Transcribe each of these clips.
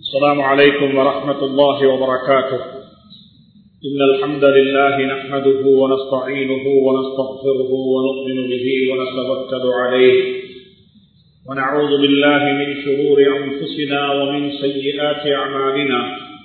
السلام عليكم ورحمة الله وبركاته إن الحمد لله نحمده ونستعينه ونستغفره ونؤمن به ونتوكل عليه ونعوذ بالله من شرور أنفسنا ومن سيئات أعمالنا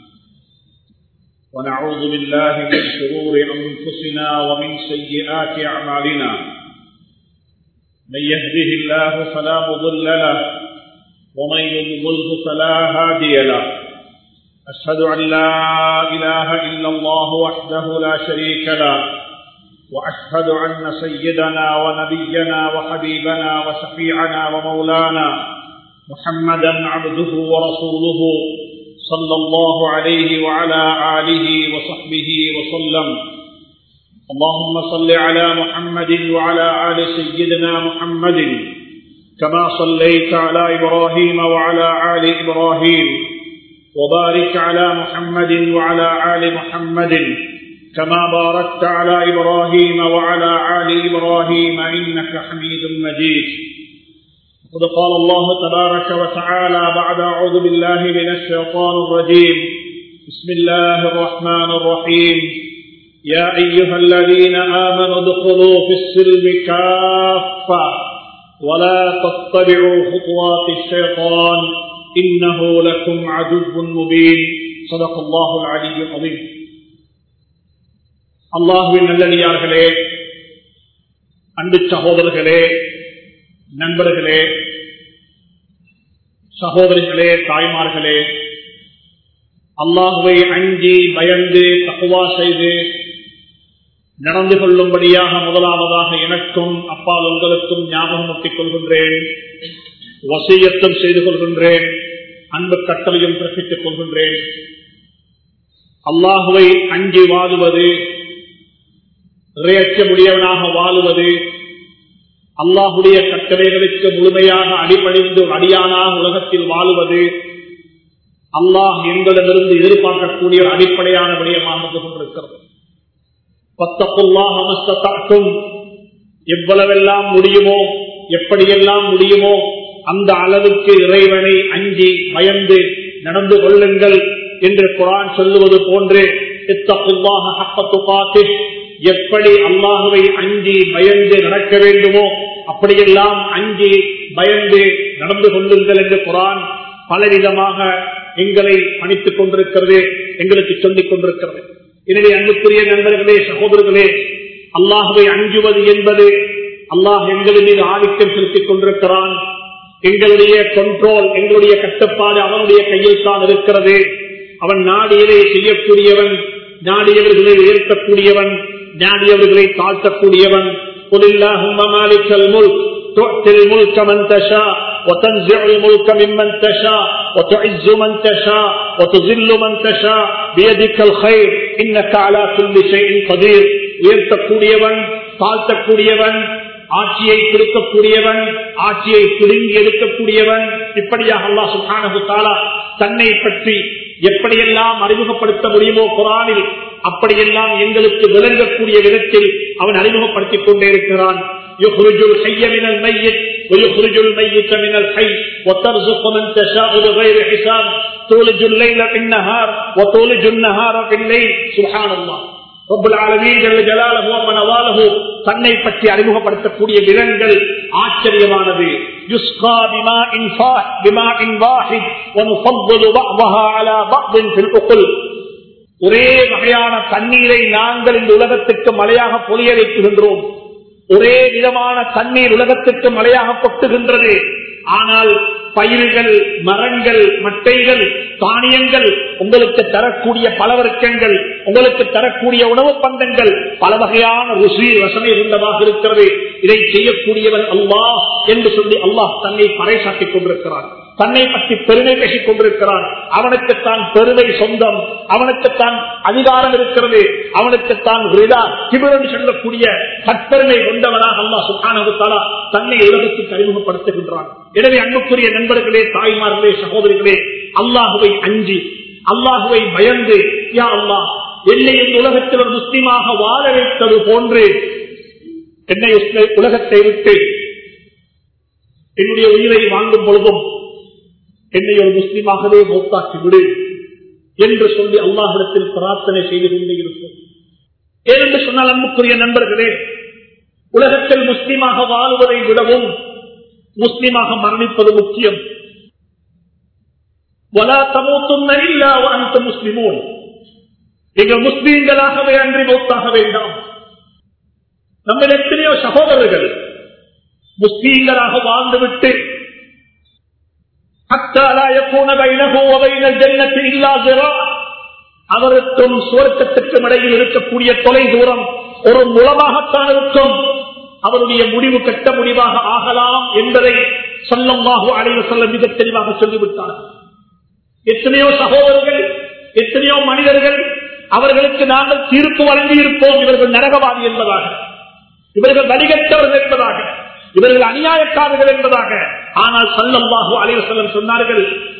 ونعوذ بالله من شرور أنفسنا ومن سيئات أعمالنا من يهده الله فلا مضل له ومن يضلله فلا هادي له أشهد أن لا إله إلا الله وحده لا شريك له وأشهد أن سيدنا ونبينا وحبيبنا وشفيعنا ومولانا محمدا عبده ورسوله صلى الله عليه وعلى آله وصحبه وسلم اللهم صل على محمد وعلى آل سيدنا محمد كما صليت على إبراهيم وعلى آل إبراهيم وبارك على محمد وعلى آل محمد كما باركت على إبراهيم وعلى آل إبراهيم إنك حميد مجيد قد قال الله تبارك وتعالى بعد أعوذ بالله من الشيطان الرجيم بسم الله الرحمن الرحيم يا أيها الذين آمنوا ادخلوا في السلم كافة ولا تتبعوا خطوات الشيطان إنه لكم عدو مبين صدق الله العلي العظيم அல்லாஹுவின் நல்லடியார்களே அன்பு சகோதரர்களே நண்பர்களே சகோதரிகளே தாய்மார்களே அல்லாஹுவை அஞ்சி பயந்து தக்குவா செய்து நடந்து கொள்ளும்படியாக முதலாவதாக எனக்கும் அப்பால் உங்களுக்கும் ஞாபகம் ஒட்டிக் கொள்கின்றேன் வசியத்தம் செய்து கொள்கின்றேன் அன்பு கட்டளையும் பிறப்பித்துக் கொள்கின்றேன் அல்லாஹுவை அஞ்சி வாழுவது இறையற்ற முடியவனாக வாழுவது அல்லாஹுடைய கட்டளைகளுக்கு முழுமையாக அடிபணிந்து அடியானாக உலகத்தில் வாழுவது அல்லாஹ் எங்களிடமிருந்து எதிர்பார்க்கக்கூடிய ஒரு அடிப்படையான விடயமாக இருந்து கொண்டிருக்கிறது பத்தப்புல்லாஹும் எவ்வளவெல்லாம் முடியுமோ எப்படியெல்லாம் முடியுமோ அந்த அளவுக்கு இறைவனை அஞ்சி பயந்து நடந்து கொள்ளுங்கள் என்று குரான் சொல்லுவது போன்று எப்படி அல்லாஹுவை அஞ்சி பயந்து நடக்க வேண்டுமோ அப்படியெல்லாம் அஞ்சி பயந்து நடந்து கொள்ளுங்கள் என்று குரான் பலவிதமாக எங்களை பணித்துக் கொண்டிருக்கிறது எங்களுக்கு சொல்லிக் கொண்டிருக்கிறது எனவே அன்புக்குரிய நண்பர்களே சகோதரர்களே அல்லாஹுவை அஞ்சுவது என்பது அல்லாஹ் எங்களின் மீது ஆதிக்கம் செலுத்திக் கொண்டிருக்கிறான் எங்களுடைய கண்ட்ரோல் எங்களுடைய கட்டுப்பாடு அவனுடைய கையில் தான் இருக்கிறது அவன் நாடியதை செய்யக்கூடியவன் நாடியவர்களை உயர்த்தக்கூடியவன் நாடியவர்களை தாழ்த்தக்கூடியவன் تؤتي الملك من تشاء وتنزع الملك ممن تشاء وتعز من تشاء وتذل من تشاء بيدك الخير انك على كل شيء قدير உயர்த்தக்கூடியவன் தாழ்த்தக்கூடியவன் ஆட்சியை கொடுக்கக்கூடியவன் ஆட்சியை பிடுங்கி எடுக்கக்கூடியவன் இப்படியாக அல்லா சுல்தானு தாலா தன்னை பற்றி எப்படியெல்லாம் அறிமுகப்படுத்த முடியுமோ குரானில் அப்படியெல்லாம் எங்களுக்கு விளங்கக்கூடிய விதத்தில் அவன் அறிமுகப்படுத்திக் கொண்டே இருக்கிறான் يخرج الحي من الميت ويخرج الميت من الحي وترزق من تشاء بغير حساب تولج الليل في النهار وتولج النهار في الليل سبحان الله தன்னை பற்றி அறிமுகப்படுத்தக்கூடிய விலங்கள் ஆச்சரியமானது ஒரே வகையான தண்ணீரை நாங்கள் இந்த உலகத்துக்கு மழையாக பொழிய வைக்குகின்றோம் ஒரே விதமான தண்ணீர் உலகத்துக்கு மழையாக கொட்டுகின்றது ஆனால் பயிர்கள் மரங்கள் மட்டைகள் தானியங்கள் உங்களுக்கு தரக்கூடிய பலவர்க்கங்கள் உங்களுக்கு தரக்கூடிய உணவு பந்தங்கள் பல வகையான ருசி ரசனை இருந்ததாக இருக்கிறது இதை செய்யக்கூடியவன் அல்லாஹ் என்று சொல்லி அல்லாஹ் தன்னை பறைசாட்டிக் கொண்டிருக்கிறான் தன்னை பற்றி பெருமை பேசிக் கொண்டிருக்கிறான் அவனுக்குத்தான் பெருமை சொந்தம் அவனுக்குத்தான் அதிகாரம் இருக்கிறது அவனுக்குத்தான் திபுரன் சொல்லக்கூடிய தற்பெருமை கொண்டவனாக அல்லா சுகானவத்தாலா தன்னை உலகத்துக்கு அறிமுகப்படுத்துகின்றான் எனவே அன்புக்குரிய நண்பர்களே தாய்மார்களே சகோதரிகளே அல்லாஹுவை அஞ்சி அல்லாஹுவை பயந்து யா அல்லாஹ் என்னை இந்த உலகத்தில் ஒரு முஸ்லீமாக வாழ வைத்தது போன்று என்னை உலகத்தை விட்டு என்னுடைய உயிரை வாங்கும் பொழுதும் என்னை ஒரு முஸ்லீமாகவே மௌத்தாக்கி விடு என்று சொல்லி அல்லாஹிடத்தில் பிரார்த்தனை செய்து கொண்டே இருப்போம் ஏனென்று சொன்னால் அன்புக்குரிய நண்பர்களே உலகத்தில் முஸ்லீமாக வாழுவதை விடவும் முஸ்லீமாக மரணிப்பது முக்கியம் வலா தமூத்தும் இல்லா அந்த முஸ்லிமோன் நீங்கள் முஸ்லீம்களாகவே அன்றி மௌத்தாக வேண்டாம் நம்ம எத்தனையோ சகோதரர்கள் முஸ்லீம்களாக வாழ்ந்துவிட்டு அவருக்கும் சுவர்க்கத்துக்கும் இடையில் இருக்கக்கூடிய தொலை தூரம் ஒரு மூலமாகத்தான் இருக்கும் அவருடைய முடிவு கட்ட முடிவாக ஆகலாம் என்பதை சொல்லமாக அடைவு சொல்ல மிக தெளிவாக சொல்லிவிட்டார் எத்தனையோ சகோதரர்கள் எத்தனையோ மனிதர்கள் அவர்களுக்கு நாங்கள் தீர்ப்பு வழங்கி இருப்போம் இவர்கள் நரகவாதி என்பதாக இவர்கள் வடிகட்டவர்கள் என்பதாக இவர்கள் அநியாயக்காரர்கள் என்பதாக ஆனால் சல்லம்பாகு அலைவர் செல்லம் சொன்னார்கள்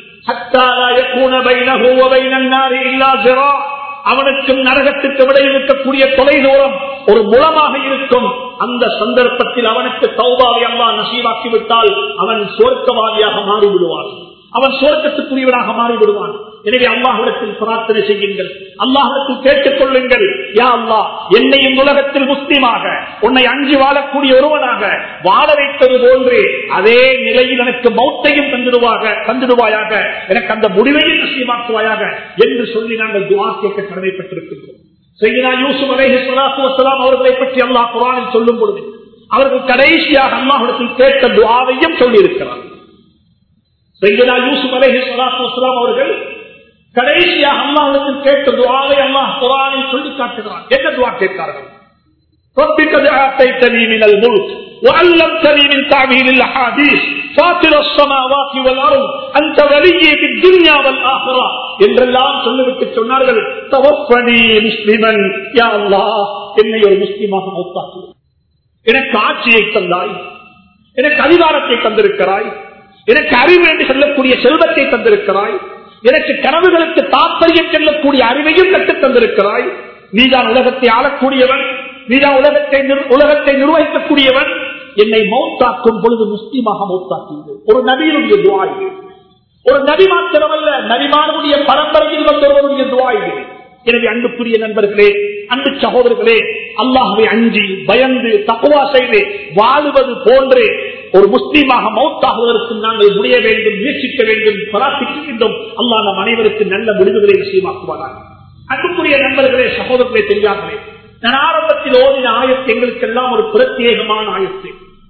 அவனுக்கும் நரகத்துக்கு விட இருக்கக்கூடிய தொலை தூரம் ஒரு முளமாக இருக்கும் அந்த சந்தர்ப்பத்தில் அவனுக்கு சௌபாவை அல்லா நசீவாக்கி விட்டால் அவன் சுவர்க்கவாதியாக மாறிவிடுவான் அவன் சுவர்க்கத்துக்குரியவனாக மாறிவிடுவான் எனவே அல்லாஹிடத்தில் பிரார்த்தனை செய்யுங்கள் அல்லாஹிடத்தில் கேட்டுக் கொள்ளுங்கள் யா அல்லா என்னையும் உலகத்தில் முஸ்லீமாக உன்னை அஞ்சு வாழக்கூடிய ஒருவனாக வாழ வைத்தது போன்று அதே நிலையில் எனக்கு மௌத்தையும் தந்துடுவாக தந்துடுவாயாக எனக்கு அந்த முடிவையும் நசீமாக்குவாயாக என்று சொல்லி நாங்கள் துவா கேட்க கடமைப்பட்டிருக்கின்றோம் செய்யினா யூசுப் அலேஹி சலாத்து வசலாம் அவர்களை பற்றி அல்லாஹ் குரானில் சொல்லும் பொழுது அவர்கள் கடைசியாக அல்லாஹிடத்தில் கேட்ட துவாவையும் சொல்லியிருக்கிறார் செய்யினா யூசுப் அலேஹி சலாத்து வசலாம் அவர்கள் கடைசியாக அல்லாஹிடத்தில் கேட்ட துவாவை அல்லாஹ் குரானில் சொல்லி காட்டுகிறான் என்ன துவா கேட்கிறார்கள் ربك آتيتني من الملك وعلمتني من تعبير الاحاديث فاطر السماوات والارض انت ولي في الدنيا والاخره என்றெல்லாம் சொல்லிவிட்டு சொன்னார்கள் தவப்பனி முஸ்லிமன் யா அல்லாஹ் என்னை ஒரு முஸ்லிமாக மௌத்தாக்கு எனக்கு ஆட்சியை தந்தாய் எனக்கு அதிகாரத்தை தந்திருக்கிறாய் எனக்கு அறிவு என்று சொல்லக்கூடிய செல்வத்தை தந்திருக்கிறாய் எனக்கு கனவுகளுக்கு தாற்பயம் செல்லக்கூடிய அறிவையும் கற்றுத் தந்திருக்கிறாய் நீதான் உலகத்தை ஆளக்கூடியவன் நீதான் உலகத்தை உலகத்தை நிர்வகிக்கக்கூடியவன் என்னை மௌத்தாக்கும் பொழுது முஸ்லீமாக மௌத்தாக்கியது ஒரு நபியினுடைய துவா இது ஒரு நபி மாத்திரமல்ல நபிமானுடைய பரம்பரையில் வந்தவருடைய துவா இது எனவே அன்புக்குரிய நண்பர்களே அன்பு சகோதரர்களே அல்லாஹுவை அஞ்சி பயந்து தக்குவா செய்து வாழுவது போன்று ஒரு முஸ்லீமாக மௌத்தாகுவதற்கு நாங்கள் முடிய வேண்டும் முயற்சிக்க வேண்டும் பராசிக்க வேண்டும் அல்லாஹ் நம் அனைவருக்கு நல்ல முடிவுகளை விஷயமாக்குவார்கள் அன்புக்குரிய நண்பர்களே சகோதரர்களே தெரியாமலே நான் ஆரம்பத்தில் ஓதின ஆயத்து எங்களுக்கெல்லாம் ஒரு பிரத்யேகமான ஆயத்து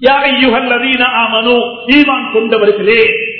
ஈமான் கொண்டவர்களே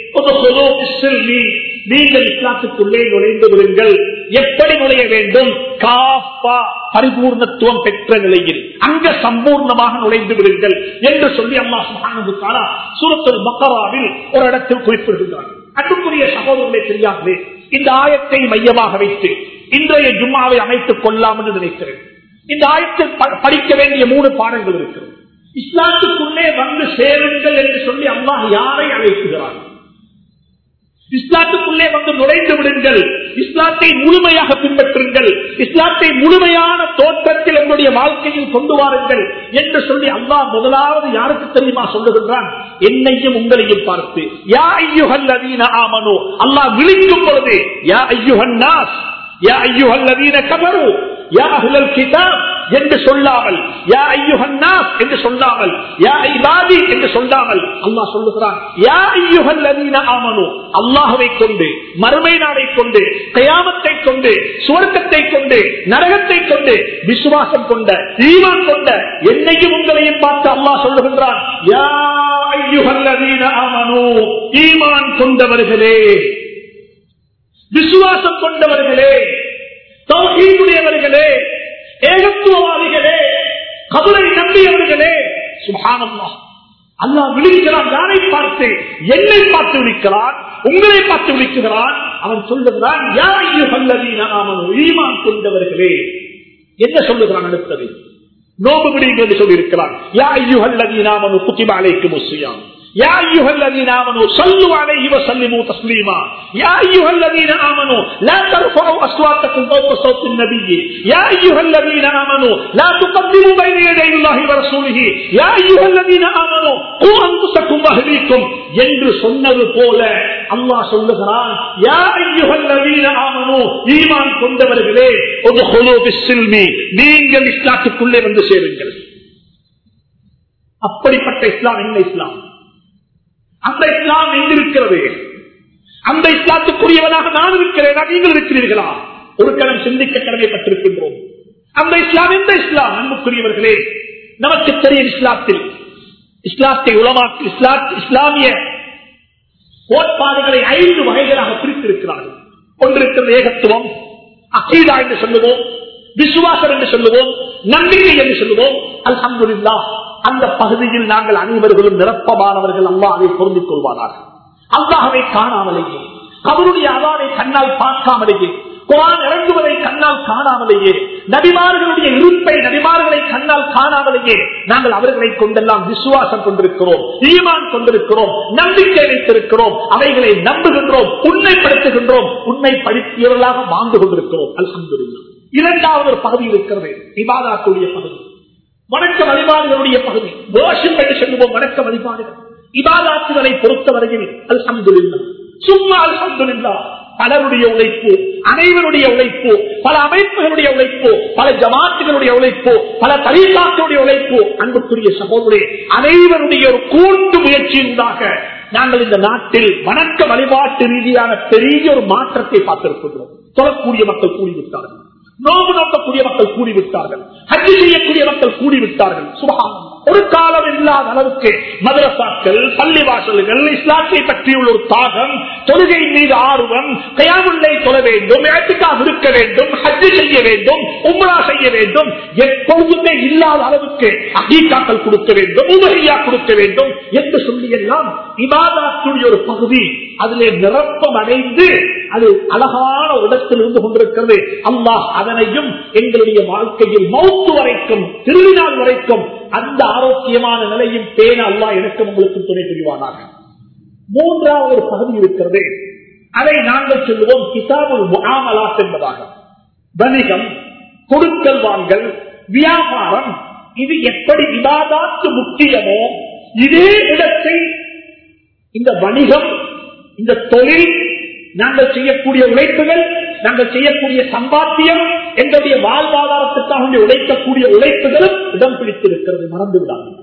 நீங்கள் இஸ்லாத்துக்குள்ளே நுழைந்து விடுங்கள் எப்படி நுழைய வேண்டும் காப்பா பரிபூர்ணத்துவம் பெற்ற நிலையில் அங்க சம்பூர்ணமாக நுழைந்து விடுங்கள் என்று சொல்லி அம்மா சுகானதுக்கான சூரத்தில் மக்கராவில் ஒரு இடத்தில் குறிப்பிடுகிறார் அன்புக்குரிய சகோதரர்களை தெரியாமலே இந்த ஆயத்தை மையமாக வைத்து இன்றைய ஜும்மாவை அமைத்துக் கொள்ளலாம் என்று நினைக்கிறேன் இந்த ஆயத்தில் படிக்க வேண்டிய மூணு பாடங்கள் இருக்கிறது இஸ்லாத்துக்குள்ளே வந்து சேருங்கள் என்று சொல்லி அல்லாஹ் யாரை அழைக்கிறார் இஸ்லாத்துக்குள்ளே வந்து நுழைந்து விடுங்கள் இஸ்லாத்தை முழுமையாக பின்பற்றுங்கள் இஸ்லாத்தை முழுமையான தோற்றத்தில் உங்களுடைய வாழ்க்கையில் கொண்டு வாருங்கள் என்று சொல்லி அல்லாஹ் முதலாவது யாருக்கு தெரியுமா சொல்லுகின்றான் என்னையும் உங்களையும் பார்த்து யா ஐயுகல் அதீன ஆமனோ அல்லாஹ் விழிக்கும் பொழுது யா ஐயுகன் நாஸ் யா ஐயுகல் அதீன கபரு யா அஹ்லல் கிதாப் என்று சொல்லாமல் யா ஐயுஹன்னாஸ் என்று சொல்லாமல் யா ஐபாதி என்று சொல்லாமல் அல்லாஹ் சொல்லுகிறான் யா ஐயுஹல்லதீன ஆமனு அல்லாஹ்வை கொண்டு மறுமை நாளை கொண்டு கயாமத்தை கொண்டு சுவர்க்கத்தை கொண்டு நரகத்தை கொண்டு விசுவாசம் கொண்ட ஈமான் கொண்ட என்னையும் உங்களையும் பார்த்து அல்லாஹ் சொல்லுகின்றான் யா ஐயுஹல்லதீன ஆமனு ஈமான் கொண்டவர்களே விசுவாசம் கொண்டவர்களே தௌஹீதுடையவர்களே ஏகத்துவவாதிகளே கபலை நம்பியவர்களே சுபானம்மா அல்லாஹ் விழிக்கிறான் யாரை பார்த்து என்னை பார்த்து விழிக்கிறான் உங்களை பார்த்து விழிக்கிறான் அவன் சொல்லுகிறான் ஈமான் கொண்டவர்களே என்ன சொல்லுகிறான் அடுத்தது நோம்பு பிடிங்க என்று சொல்லியிருக்கிறான் யா ஐயுஹல்லதி நாமனு குத்திபாலைக்கு முஸ்லியாம் يا أيها الذين آمنوا صلوا عليه وسلموا تسليما يا أيها الذين آمنوا لا ترفعوا أصواتكم فوق صوت النبي يا أيها الذين آمنوا لا تقدموا بين يدي الله ورسوله يا أيها الذين آمنوا قوا أنفسكم وأهليكم என்று சொன்னது போல அல்லாஹ் சொல்லுகிறான் யா ஐயுஹல் லதீன ஆமனு ஈமான் கொண்டவர்களே உத்ஹுலு பிஸ்ஸில்மி நீங்கள் இஸ்லாத்துக்குள்ளே வந்து சேருங்கள் அப்படிப்பட்ட இஸ்லாம் என்ன இஸ்லாம் அந்த இஸ்லாம் எங்கிருக்கிறது அந்த இஸ்லாத்துக்குரியவனாக நான் இருக்கிறேனா நீங்கள் இருக்கிறீர்களா ஒரு கணம் சிந்திக்க கடமைப்பட்டிருக்கின்றோம் அந்த இஸ்லாம் எந்த இஸ்லாம் அன்புக்குரியவர்களே நமக்கு தெரியும் இஸ்லாத்தில் இஸ்லாத்தை உலமாக்கு இஸ்லாத் இஸ்லாமிய கோட்பாடுகளை ஐந்து வகைகளாக பிரித்திருக்கிறார்கள் ஒன்றிருக்கிறது ஏகத்துவம் அகீதா என்று சொல்லுவோம் விசுவாசம் என்று சொல்லுவோம் நம்பிக்கை என்று சொல்லுவோம் அல்ஹம்துலில்லாஹ் அந்த பகுதியில் நாங்கள் அனைவர்களும் நிரப்பமானவர்கள் அல்லாஹை பொருந்திக் கொள்வார்கள் அல்லாஹவை காணாமலேயே அவருடைய அவாவை கண்ணால் பார்க்காமலேயே குரான் இறங்குவதை கண்ணால் காணாமலேயே நபிமார்களுடைய இருப்பை நபிமார்களை கண்ணால் காணாமலேயே நாங்கள் அவர்களை கொண்டெல்லாம் விசுவாசம் கொண்டிருக்கிறோம் ஈமான் கொண்டிருக்கிறோம் நம்பிக்கை வைத்திருக்கிறோம் அவைகளை நம்புகின்றோம் உண்மைப்படுத்துகின்றோம் உண்மைப்படுத்தியவர்களாக வாழ்ந்து கொண்டிருக்கிறோம் அல்ஹம்துலில்லாஹ் இரண்டாவது ஒரு பகுதி இருக்கிறது இபாதாத்துடைய பகுதி வணக்க வழிபாடுகளுடைய பகுதி தோஷம் என்று சொல்லுவோம் வணக்க வழிபாடுகள் இபாதாத்துகளை பொறுத்தவரையில் அல்ஹம்துலில்லா சும்மா அல்ஹம்துலில்லா பலருடைய உழைப்பு அனைவருடைய உழைப்பு பல அமைப்புகளுடைய உழைப்பு பல ஜமாத்துகளுடைய உழைப்பு பல தலிசாக்களுடைய உழைப்பு அன்புக்குரிய சகோதரே அனைவருடைய ஒரு கூட்டு முயற்சியுண்டாக நாங்கள் இந்த நாட்டில் வணக்க வழிபாட்டு ரீதியான பெரிய ஒரு மாற்றத்தை பார்த்திருக்கின்றோம் தொழக்கூடிய மக்கள் கூடிவிட்டார்கள் நோம்பு நோக்கக்கூடிய மக்கள் கூடிவிட்டார்கள் ஹஜ்ஜி செய்யக்கூடிய மக்கள் கூடிவிட்டார்கள் சுபகானம் ஒரு காலம் இல்லாத அளவுக்கு மதரசாக்கள் பள்ளிவாசல்கள் இஸ்லாத்தை பற்றியுள்ள ஒரு தாகம் தொழுகை மீது ஆர்வம் கயாமுல்லை தொழ வேண்டும் ஏற்றுக்காக இருக்க வேண்டும் ஹஜ்ஜி செய்ய வேண்டும் உம்ரா செய்ய வேண்டும் எப்பொழுதுமே இல்லாத அளவுக்கு அகீக்காக்கள் கொடுக்க வேண்டும் உமரியா கொடுக்க வேண்டும் என்று சொல்லி எல்லாம் இபாதாத்துடைய ஒரு பகுதி அதிலே நிரப்பம் அடைந்து அது அழகான ஒரு இடத்தில் இருந்து கொண்டிருக்கிறது அல்லாஹ் அதனையும் எங்களுடைய வாழ்க்கையில் மௌத்து வரைக்கும் திருவிழால் வரைக்கும் அந்த ஆரோக்கியமான நிலையும் பேன அல்லா எனக்கும் உங்களுக்கு துணை புரிவானாக மூன்றாவது ஒரு பகுதி இருக்கிறது அதை நாங்கள் சொல்லுவோம் கிதாபுல் முகாமலாத் என்பதாக வணிகம் கொடுக்கல் வாங்கல் வியாபாரம் இது எப்படி விவாதாத்து முக்கியமோ இதே இடத்தை இந்த வணிகம் இந்த தொழில் நாங்கள் செய்யக்கூடிய உழைப்புகள் நாங்கள் செய்யக்கூடிய சம்பாத்தியம் எங்களுடைய வாழ்வாதாரத்துக்காக உழைக்கக்கூடிய உழைப்புகளும் இடம் பிடித்திருக்கிறது மறந்து விடாது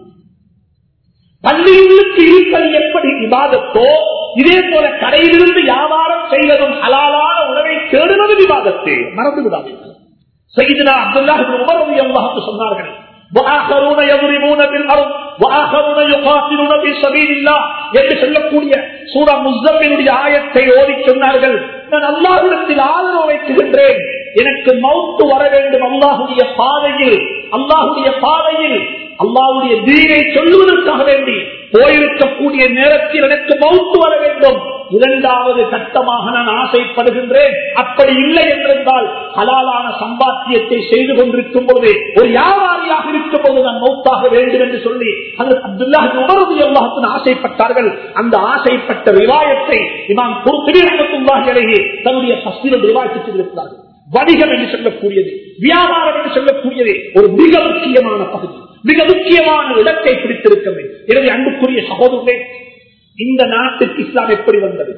பள்ளியுள்ளுக்கு இருப்பது எப்படி விவாதத்தோ இதே போல கடையிலிருந்து வியாபாரம் செய்வதும் ஹலாலான உணவை தேடுவது விவாதத்தே மறந்து விடாதீர்கள் செய்தினா அப்துல்லா உமர் அல்லாஹ் சொன்னார்கள் وآخرون يضربون بالأرض وآخرون يقاتلون في سبيل الله என்று சொல்லக்கூடிய சூரா முஸ்தமினுடைய ஆயத்தை ஓதி சொன்னார்கள் நான் அல்லாஹிடத்தில் ஆதரவு வைக்குகின்றேன் எனக்கு மவுத்து வர வேண்டும் அல்லாஹுடைய பாதையில் அல்லாஹுடைய பாதையில் அல்லாஹுடைய தீனை சொல்லுவதற்காக வேண்டி போயிருக்கக்கூடிய நேரத்தில் எனக்கு மவுத்து வர வேண்டும் இரண்டாவது கட்டமாக நான் ஆசைப்படுகின்றேன் அப்படி இல்லை என்றிருந்தால் ஹலாலான சம்பாத்தியத்தை செய்து கொண்டிருக்கும் போது ஒரு வியாபாரியாக இருக்கும் போது நான் மௌத்தாக வேண்டும் என்று சொல்லி அது அப்துல்லாஹ் உமரது எல்லாத்துக்கும் ஆசைப்பட்டார்கள் அந்த ஆசைப்பட்ட ரிவாயத்தை இமாம் பொறுத்திரியாகி அழகி தன்னுடைய பஸ்திரம் ரிவாய்த்து இருக்கிறார்கள் வணிகம் என்று சொல்லக்கூடியது வியாபாரம் என்று சொல்லக்கூடியது ஒரு மிக முக்கியமான பகுதி மிக முக்கியமான இடத்தை பிடித்திருக்க வேண்டும் எனவே அன்புக்குரிய சகோதரர்களே இந்த நாட்டுக்கு இஸ்லாம் எப்படி வந்தது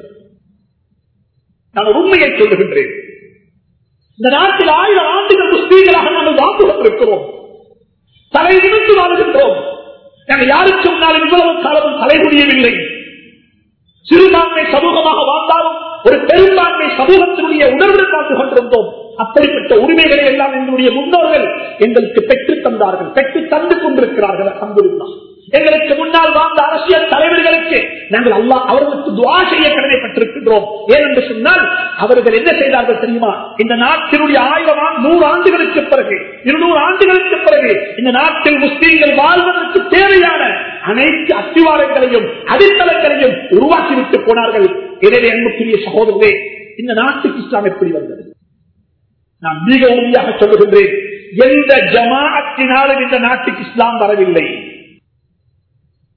நான் ஒரு உண்மையை சொல்லுகின்றேன் இந்த நாட்டில் ஆயிரம் ஆண்டுகள் முஸ்லீம்களாக நாங்கள் வாழ்ந்து கொண்டிருக்கிறோம் தலை நிமித்து வாழ்கின்றோம் நாங்கள் யாருக்கு முன்னாலும் இவ்வளவு காலமும் தலைமுடியவில்லை சிறுபான்மை சமூகமாக வாழ்ந்தாலும் ஒரு பெரும்பான்மை சமூகத்தினுடைய உணர்வுடன் வாழ்ந்து கொண்டிருந்தோம் அப்படிப்பட்ட உரிமைகளை எல்லாம் எங்களுடைய முன்னோர்கள் எங்களுக்கு பெற்று தந்தார்கள் பெற்று தந்து கொண்டிருக்கிறார்கள் அன்புல்லா எங்களுக்கு முன்னால் வாழ்ந்த அரசியல் தலைவர்களுக்கு நாங்கள் அல்லா அவர்களுக்கு துவா செய்ய கடமைப்பட்டிருக்கின்றோம் ஏனென்று சொன்னால் அவர்கள் என்ன செய்தார்கள் தெரியுமா இந்த நாட்டினுடைய ஆயிரம் ஆண்டு நூறு ஆண்டுகளுக்கு பிறகு இருநூறு ஆண்டுகளுக்கு பிறகு இந்த நாட்டில் முஸ்லீம்கள் வாழ்வதற்கு தேவையான அனைத்து அத்திவாரங்களையும் அடித்தளங்களையும் உருவாக்கிவிட்டு போனார்கள் எனவே அன்புக்குரிய சகோதரர்களே இந்த நாட்டுக்கு இஸ்லாம் எப்படி வந்தது நான் மிக உறுதியாக சொல்லுகின்றேன் எந்த ஜமாஅத்தினாலும் இந்த நாட்டுக்கு இஸ்லாம் வரவில்லை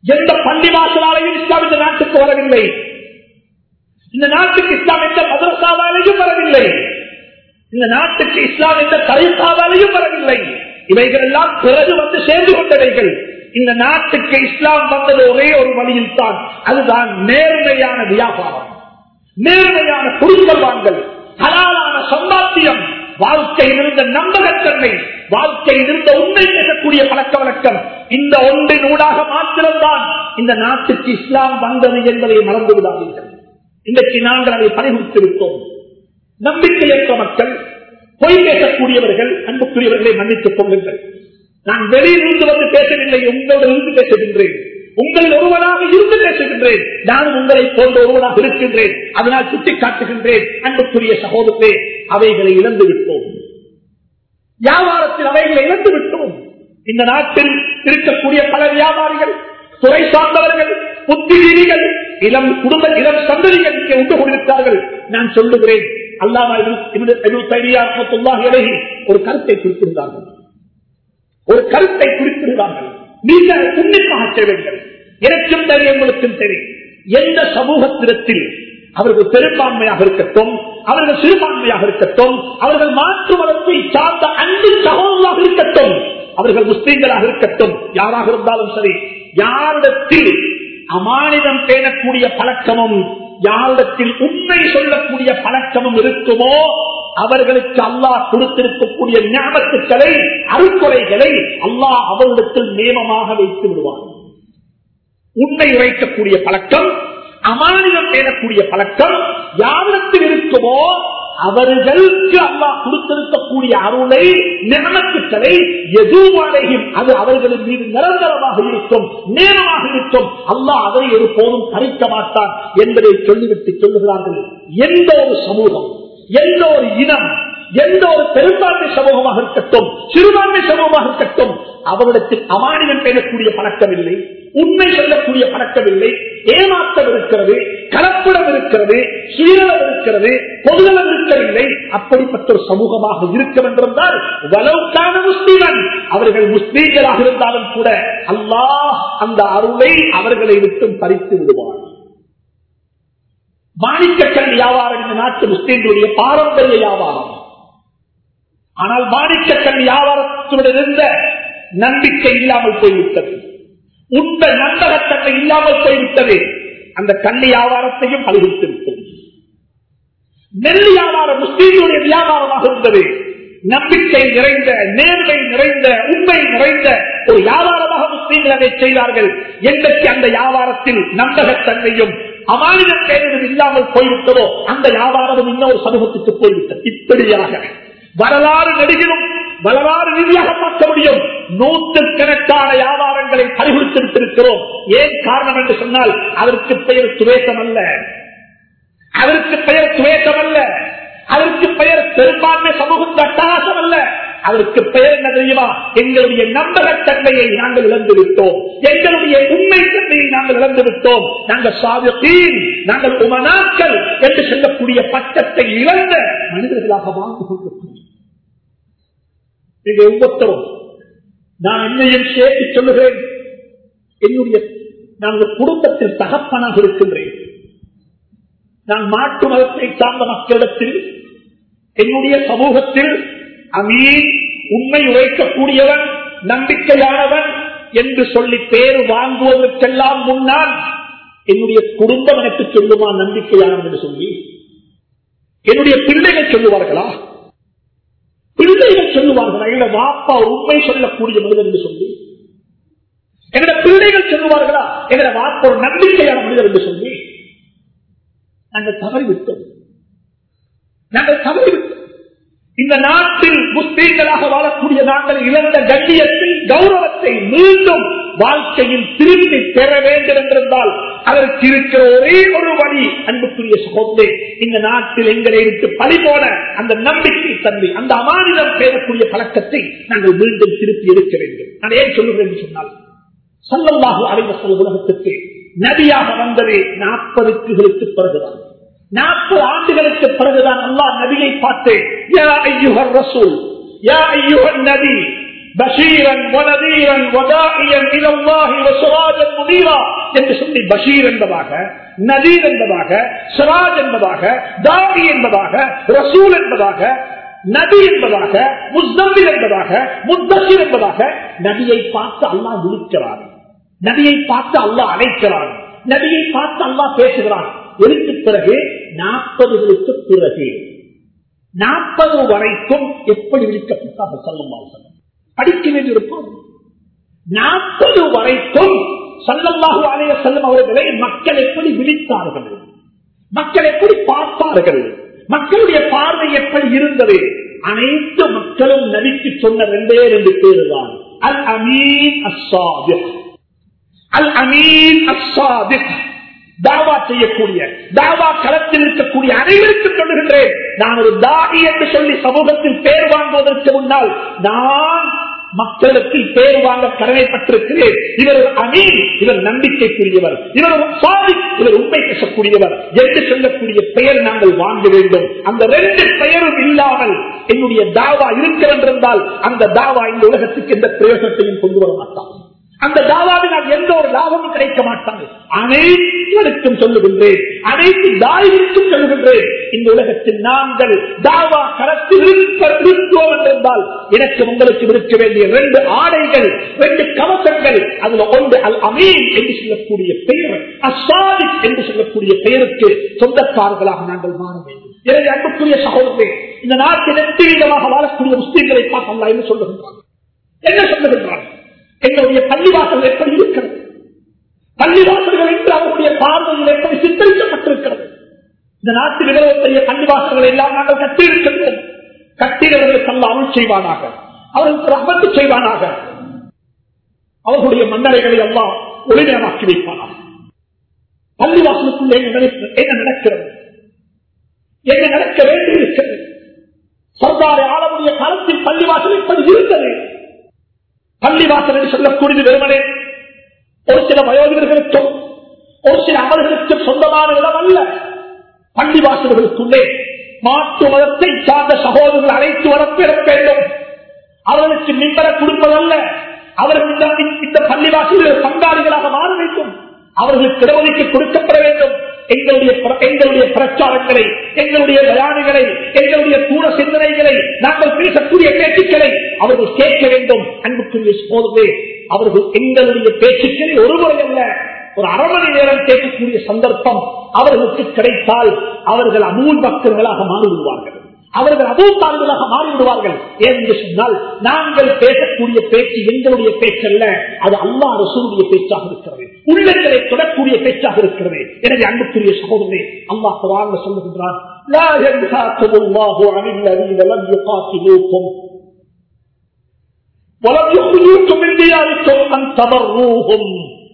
எந்த பள்ளிவாசலாலையும் இஸ்லாம் இந்த நாட்டுக்கு வரவில்லை இந்த நாட்டுக்கு இஸ்லாம் எந்த மதரசாவாலையும் வரவில்லை இந்த நாட்டுக்கு இஸ்லாம் எந்த தரைசாவாலையும் வரவில்லை இவைகள் எல்லாம் பிறகு வந்து சேர்ந்து கொண்டவைகள் இந்த நாட்டுக்கு இஸ்லாம் வந்தது ஒரே ஒரு வழியில் தான் அதுதான் நேர்மையான வியாபாரம் நேர்மையான குடுக்கல் வாங்கல் ஹலாலான சம்பாத்தியம் வாழ்க்கையில் இருந்த நம்பகத்தன்மை வாழ்க்கையில் இருந்த உண்மை பேசக்கூடிய பழக்க வழக்கம் இந்த ஒன்றின் ஊடாக மாத்திரம்தான் இந்த நாட்டுக்கு இஸ்லாம் வந்தது என்பதை மறந்து விடாதீர்கள் இன்றைக்கு நாங்கள் அதை பணிபுரித்து விட்டோம் நம்பிக்கையற்ற மக்கள் பொய் பேசக்கூடியவர்கள் அன்புக்குரியவர்களை மன்னித்துக் கொள்ளுங்கள் நான் வெளியிலிருந்து வந்து பேசவில்லை உங்களோடு இருந்து பேசுகின்றேன் உங்களில் ஒருவனாக இருந்து பேசுகின்றேன் நானும் உங்களை போன்ற ஒருவனாக இருக்கின்றேன் அதனால் சுட்டி காட்டுகின்றேன் அன்புக்குரிய சகோதரே அவைகளை இழந்து விட்டோம் வியாபாரத்தில் அவைகளை இழந்து விட்டோம் இந்த நாட்டில் இருக்கக்கூடிய பல வியாபாரிகள் துறை சார்ந்தவர்கள் புத்திஜீவிகள் இளம் குடும்ப இளம் சந்ததிகள் இங்கே உண்டு கொண்டிருக்கிறார்கள் நான் சொல்லுகிறேன் அல்லாமா ஒரு கருத்தை குறிப்பிடுகிறார்கள் ஒரு கருத்தை குறிப்பிடுகிறார்கள் மிக உன்னிப்பாக செய்வீர்கள் எனக்கும் தெரியும் உங்களுக்கும் தெரியும் எந்த சமூகத்திடத்தில் அவர்கள் பெரும்பான்மையாக இருக்கட்டும் அவர்கள் சிறுபான்மையாக இருக்கட்டும் அவர்கள் மாற்று மதத்தை சார்ந்த அன்பு சகோதரமாக இருக்கட்டும் அவர்கள் முஸ்லீம்களாக இருக்கட்டும் யாராக இருந்தாலும் சரி யாரிடத்தில் அமானிதம் பேணக்கூடிய பழக்கமும் யாரிடத்தில் உண்மை சொல்லக்கூடிய பழக்கமும் இருக்குமோ அவர்களுக்கு அல்லாஹ் கொடுத்திருக்கக்கூடிய ஞாபகத்துக்களை அறுக்குறைகளை அல்லாஹ் அவரிடத்தில் நியமமாக வைத்து விடுவார் உண்மை உரைக்கக்கூடிய பழக்கம் அமானிதம் பேணக்கூடிய பழக்கம் யாரிடத்தில் இருக்குமோ அவர்களுக்கு அல்லாஹ் கொடுத்திருக்கக்கூடிய அருளை நியமத்துக்களை எதுவாரையும் அது அவர்களின் மீது நிரந்தரமாக இருக்கும் நேரமாக இருக்கும் அல்லாஹ் அதை ஒரு போதும் பறிக்க மாட்டான் என்பதை சொல்லிவிட்டு சொல்லுகிறார்கள் எந்த ஒரு சமூகம் எந்த ஒரு இனம் எந்த ஒரு பெரும்பான்மை சமூகமாக இருக்கட்டும் சிறுபான்மை சமூகமாக இருக்கட்டும் அவரிடத்தில் அமானிதம் பேணக்கூடிய பழக்கம் இல்லை உண்மை சொல்லக்கூடிய பழக்கம் இல்லை ஏமாற்றம் இருக்கிறது கலப்படம் இருக்கிறது சுயநலம் இருக்கிறது பொதுநலம் இருக்கவில்லை அப்படிப்பட்ட ஒரு சமூகமாக இருக்க வென்றிருந்தால் வலவுக்கான முஸ்லீமன் அவர்கள் முஸ்லீம்களாக இருந்தாலும் கூட அல்லாஹ் அந்த அருளை அவர்களை விட்டும் பறித்து விடுவார் மாணிக்கக்கல் வியாபாரம் இந்த நாட்டு முஸ்லீம்களுடைய பாரம்பரிய வியாபாரம் ஆனால் மாணிக்கக்கல் வியாபாரத்துடன் இருந்த நம்பிக்கை இல்லாமல் போய்விட்டது உண்ட நம்பகத்தன்மை இல்லாமல் போய்விட்டது அந்த கல்வி வியாபாரத்தையும் பழிவித்து விட்டது நெல் வியாபாரம் முஸ்லீம்களுடைய வியாபாரமாக இருந்தது நம்பிக்கை நிறைந்த நேர்மை நிறைந்த உண்மை நிறைந்த ஒரு வியாபாரமாக முஸ்லீம்கள் அதை செய்தார்கள் என்றைக்கு அந்த வியாபாரத்தில் நம்பகத்தன்மையும் அமானித பேரிடம் இல்லாமல் போய்விட்டதோ அந்த வியாபாரம் இன்னொரு சமூகத்துக்கு போய்விட்டது இப்படியாக வரலாறு நெடுகிலும் வரலாறு ரீதியாக பார்க்க முடியும் நூற்றுக்கணக்கான வியாபாரங்களை பறிகுறித்து விட்டிருக்கிறோம் ஏன் காரணம் என்று சொன்னால் அதற்கு பெயர் சுவேசம் அல்ல அதற்கு பெயர் சுவேசம் அல்ல அதற்கு பெயர் பெரும்பான்மை சமூகம் அட்டகாசம் அல்ல அதற்கு பெயர் என்ன தெரியுமா எங்களுடைய நம்பகத்தன்மையை நாங்கள் இழந்து விட்டோம் எங்களுடைய உண்மை தன்மையை நாங்கள் இழந்து விட்டோம் நாங்கள் சாதத்தீன் நாங்கள் உமனாக்கள் என்று சொல்லக்கூடிய பட்டத்தை இழந்த மனிதர்களாக வாழ்ந்து கொண்டிருக்கிறோம் நீங்க ஒவ்வொருத்தரும் நான் என்னையும் சேர்த்து சொல்லுகிறேன் என்னுடைய நாங்கள் குடும்பத்தில் தகப்பனாக இருக்கின்றேன் நான் மாட்டு மதத்தை சார்ந்த மக்களிடத்தில் என்னுடைய சமூகத்தில் அமீன் உண்மை உரைக்கக்கூடியவன் நம்பிக்கையானவன் என்று சொல்லி பேர் வாங்குவதற்கெல்லாம் முன்னால் என்னுடைய குடும்பம் எனக்கு சொல்லுமா நம்பிக்கையானவன் என்று சொல்லி என்னுடைய பிள்ளைகள் சொல்லுவார்களா பிள்ளைகள் சொல்லுவார்களா எங்க வாப்பா உண்மை சொல்லக்கூடிய மனிதன் என்று சொல்லி எங்கட பிள்ளைகள் சொல்லுவார்களா எங்கட வாப்பா ஒரு நம்பிக்கையான மனிதர் என்று சொல்லி நாங்கள் தவறிவிட்டோம் நாங்கள் தவறிவிட்டோம் இந்த நாட்டில் முஸ்லீம்களாக வாழக்கூடிய நாங்கள் இழந்த கண்ணியத்தை கௌரவத்தை மீண்டும் வாழ்க்கையில் திரும்பி பெற வேண்டும் என்றிருந்தால் அதற்கு இருக்கிற ஒரே ஒரு வழி அன்புக்குரிய சகோதரே இந்த நாட்டில் எங்களை விட்டு பழி போன அந்த நம்பிக்கை தன்மை அந்த அமானிடம் பேரக்கூடிய பழக்கத்தை நாங்கள் மீண்டும் திருப்பி எடுக்க வேண்டும் நான் ஏன் சொல்லுகிறேன் என்று சொன்னால் சொல்லல்லாக அலைவசல் உலகத்துக்கு நபியாக வந்ததே நாற்பதுக்கு பிறகுதான் நாற்பது ஆண்டுகளுக்கு பிறகுதான் அல்லா நபியை பார்த்து யா ஐயுகர் ரசூல் யா ஐயுகர் நபி பஷீரன் வனதீரன் வதாயியன் இலல்லாஹி வசுராஜன் முனீரா என்று சொல்லி பஷீர் என்பதாக நதீர் என்பதாக சிராஜ் என்பதாக தாடி என்பதாக ரசூல் என்பதாக நபி என்பதாக முஸ்தமில் என்பதாக முத்தசிர் என்பதாக நபியை பார்த்து அல்லாஹ் விழிக்கிறார் நபியை பார்த்து அல்லாஹ் அழைக்கிறான் நபியை பார்த்து அல்லாஹ் பேசுகிறான் எதுக்கு பிறகு நாற்பதுகளுக்கு பிறகு நாற்பது வரைக்கும் எப்படி விழிக்கப்பட்டார் சொல்லும் படிக்க வேண்டியிருக்கும் நாற்பது வரைக்கும் சல்லல்லாஹு அலைய செல்லும் அவர்களை மக்கள் எப்படி விழித்தார்கள் மக்கள் எப்படி பார்த்தார்கள் மக்களுடைய பார்வை எப்படி இருந்தது அனைத்து மக்களும் நபிக்கு சொன்ன ரெண்டே ரெண்டு பேரு தான் அல் அமீன் அசாதிக் அல் அமீன் அசாதிக் தாவா செய்யக்கூடிய தாவா களத்தில் இருக்கக்கூடிய அனைவருக்கும் சொல்லுகின்றேன் நான் ஒரு தாடி என்று சொல்லி சமூகத்தில் பேர் வாங்குவதற்கு முன்னால் நான் மக்களுக்கு பேர் வாங்க கடமைப்பட்டிருக்கிறேன் இவர் ஒரு அமீன் இவர் நம்பிக்கைக்குரியவர் இவர் ஒரு சாதி இவர் உண்மை பேசக்கூடியவர் என்று சொல்லக்கூடிய பெயர் நாங்கள் வாங்க வேண்டும் அந்த ரெண்டு பெயரும் இல்லாமல் என்னுடைய தாவா இருக்கிறென்றிருந்தால் அந்த தாவா இந்த உலகத்துக்கு எந்த பிரயோஜனத்தையும் கொண்டு வர மாட்டான் அந்த தாவாவினால் எந்த ஒரு லாபமும் கிடைக்க மாட்டாங்க அனைவருக்கும் சொல்லுகின்றேன் அனைத்து தாய்களுக்கும் சொல்லுகின்றேன் இந்த உலகத்தில் நாங்கள் தாவா கரத்தில் இருக்கிறோம் என்றிருந்தால் எனக்கு உங்களுக்கு இருக்க வேண்டிய ரெண்டு ஆடைகள் ரெண்டு கவசங்கள் அதுல ஒன்று அல் அமீன் என்று சொல்லக்கூடிய பெயர் அசாதிக் என்று சொல்லக்கூடிய பெயருக்கு சொந்தக்காரர்களாக நாங்கள் மாற வேண்டும் எனவே அன்புக்குரிய சகோதரே இந்த நாட்டில் எட்டு விதமாக வாழக்கூடிய முஸ்லீம்களை பார்க்கலாம் என்று சொல்லுகின்றார் என்ன சொல்லுகின்றார் எங்களுடைய பள்ளிவாசல் எப்படி இருக்கிறது பள்ளிவாசல்கள் என்று அவருடைய பார்வையில் எப்படி சித்தரிக்கப்பட்டிருக்கிறது இந்த நாட்டில் இவ்வளவு பள்ளிவாசல்களை எல்லாம் நாங்கள் கட்டியிருக்கின்றோம் கட்டிடவர்களுக்கு அல்ல அருள் செய்வானாக அவர்களுக்கு ரகத்து செய்வானாக அவர்களுடைய மன்னரைகளை எல்லாம் ஒளிமயமாக்கி வைப்பானாக பள்ளிவாசலுக்குள்ளே என்ன நடக்கிறது என்ன நடக்க வேண்டி இருக்கிறது சர்தாரை ஆளக்கூடிய காலத்தில் பள்ளிவாசல் எப்படி இருந்தது பள்ளிவாசல் என்று சொல்லக்கூடியது வெறுமனே ஒரு சில வயோதிகர்களுக்கும் ஒரு சில அமல்களுக்கும் சொந்தமான இடம் அல்ல பள்ளிவாசல்களுக்குள்ளே மாற்று மதத்தை சார்ந்த சகோதரர்கள் அழைத்து வரப்பெற வேண்டும் அவர்களுக்கு மின்பர கொடுப்பதல்ல அவர்கள் இந்த பள்ளிவாசல்கள் பங்காளிகளாக மாற வேண்டும் அவர்களுக்கு இடஒதுக்கீடு கொடுக்கப்பட வேண்டும் எங்களுடைய எங்களுடைய பிரச்சாரங்களை எங்களுடைய பயானிகளை எங்களுடைய கூட சிந்தனைகளை நாங்கள் பேசக்கூடிய பேச்சுக்களை அவர்கள் கேட்க வேண்டும் அன்புக்குரிய சோதனை அவர்கள் எங்களுடைய பேச்சுக்களை ஒரு முறை அல்ல ஒரு அரை மணி நேரம் கேட்கக்கூடிய சந்தர்ப்பம் அவர்களுக்கு கிடைத்தால் அவர்கள் அமூல் பக்தர்களாக மாறிவிடுவார்கள் அவர்கள் அபூத்தார்களாக மாறிவிடுவார்கள் என்று சொன்னால் நாங்கள் பேசக்கூடிய பேச்சு எங்களுடைய பேச்சல்ல அது அல்லா ரசூருடைய பேச்சாக இருக்கிறது உள்ளங்களை தொடக்கூடிய பேச்சாக இருக்கிறது எனவே அன்புக்குரிய சகோதரே அல்லாஹ் குரான் சொல்லுகின்றான் لا ينهاكم الله عن الذين لم يقاتلوكم ولم يخرجوكم من دياركم ان تبروهم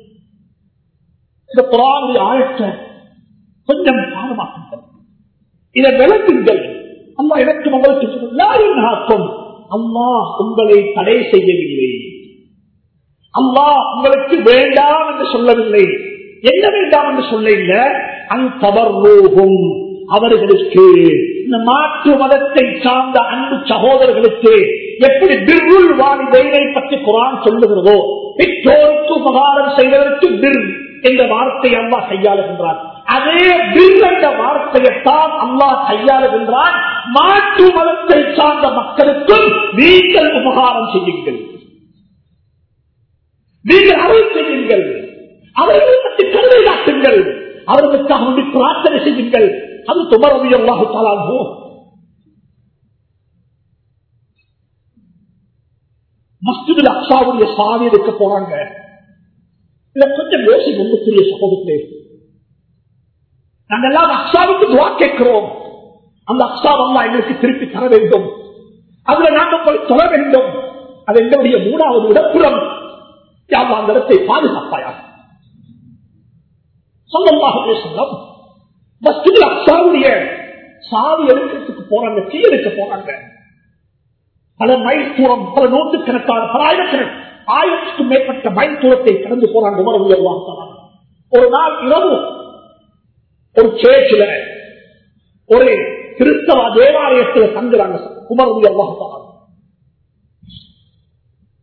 இந்த குரானுடைய ஆழத்தை கொஞ்சம் பாடமாக்குங்கள் இதை விளக்குங்கள் அம்மா எனக்கு உங்களுக்கு அம்மா உங்களை தடை செய்யவில்லை அம்மா உங்களுக்கு வேண்டாம் என்று சொல்லவில்லை என்ன வேண்டாம் என்று சொல்ல இல்லை அந்தவர்வோகும் அவர்களுக்கு இந்த மாற்று மதத்தை சார்ந்த அன்பு சகோதரர்களுக்கு எப்படி பிர்ருள் வாலிதைனை பற்றி குரான் சொல்லுகிறதோ பெற்றோருக்கு உபகாரம் செய்வதற்கு பிர் என்ற வார்த்தை அம்மா கையாளுகின்றார் அதே பில் என்ற வார்த்தையைத்தான் அல்லா கையாளுகின்றான் மாற்று மதத்தை சார்ந்த மக்களுக்கும் நீங்கள் உபகாரம் செய்யுங்கள் நீங்கள் அருள் செய்யுங்கள் அவர்களை பற்றி கருவை காட்டுங்கள் அவர்களுக்காக வேண்டி பிரார்த்தனை செய்யுங்கள் அது துமரவி அல்லாஹு தாலாகோ மஸ்ஜிதில் அக்ஷாவுடைய சாவி எடுக்க போறாங்க இதை கொஞ்சம் யோசி ஒன்றுக்குரிய சகோதரர்களே நாங்கள் எல்லாம் அக்ஷாவுக்கு துவா கேட்கிறோம் அந்த அக்ஷாவெல்லாம் எங்களுக்கு திருப்பி தர வேண்டும் அதுல நாங்கள் போய் தொழ வேண்டும் அது எங்களுடைய மூணாவது இடப்புறம் யாரும் அந்த இடத்தை பாதுகாப்பாயா சொல்லமாக பேசலாம் மஸ்ஜிதில் அக்ஷாவுடைய சாவி எடுக்கிறதுக்கு போறாங்க தீ எடுக்க போறாங்க பல மைல் தூரம் பல நூற்றுக்கணக்கான பல ஆயிரக்கணக்கு ஆயிரத்துக்கும் மேற்பட்ட மைல் தூரத்தை கடந்து போறாங்க உணர்வு ஒரு நாள் இரவு ஒரு சேர்ச்சில ஒரு கிறிஸ்தவ தேவாலயத்தில் தங்குறாங்க உமர்வு அல்லாஹால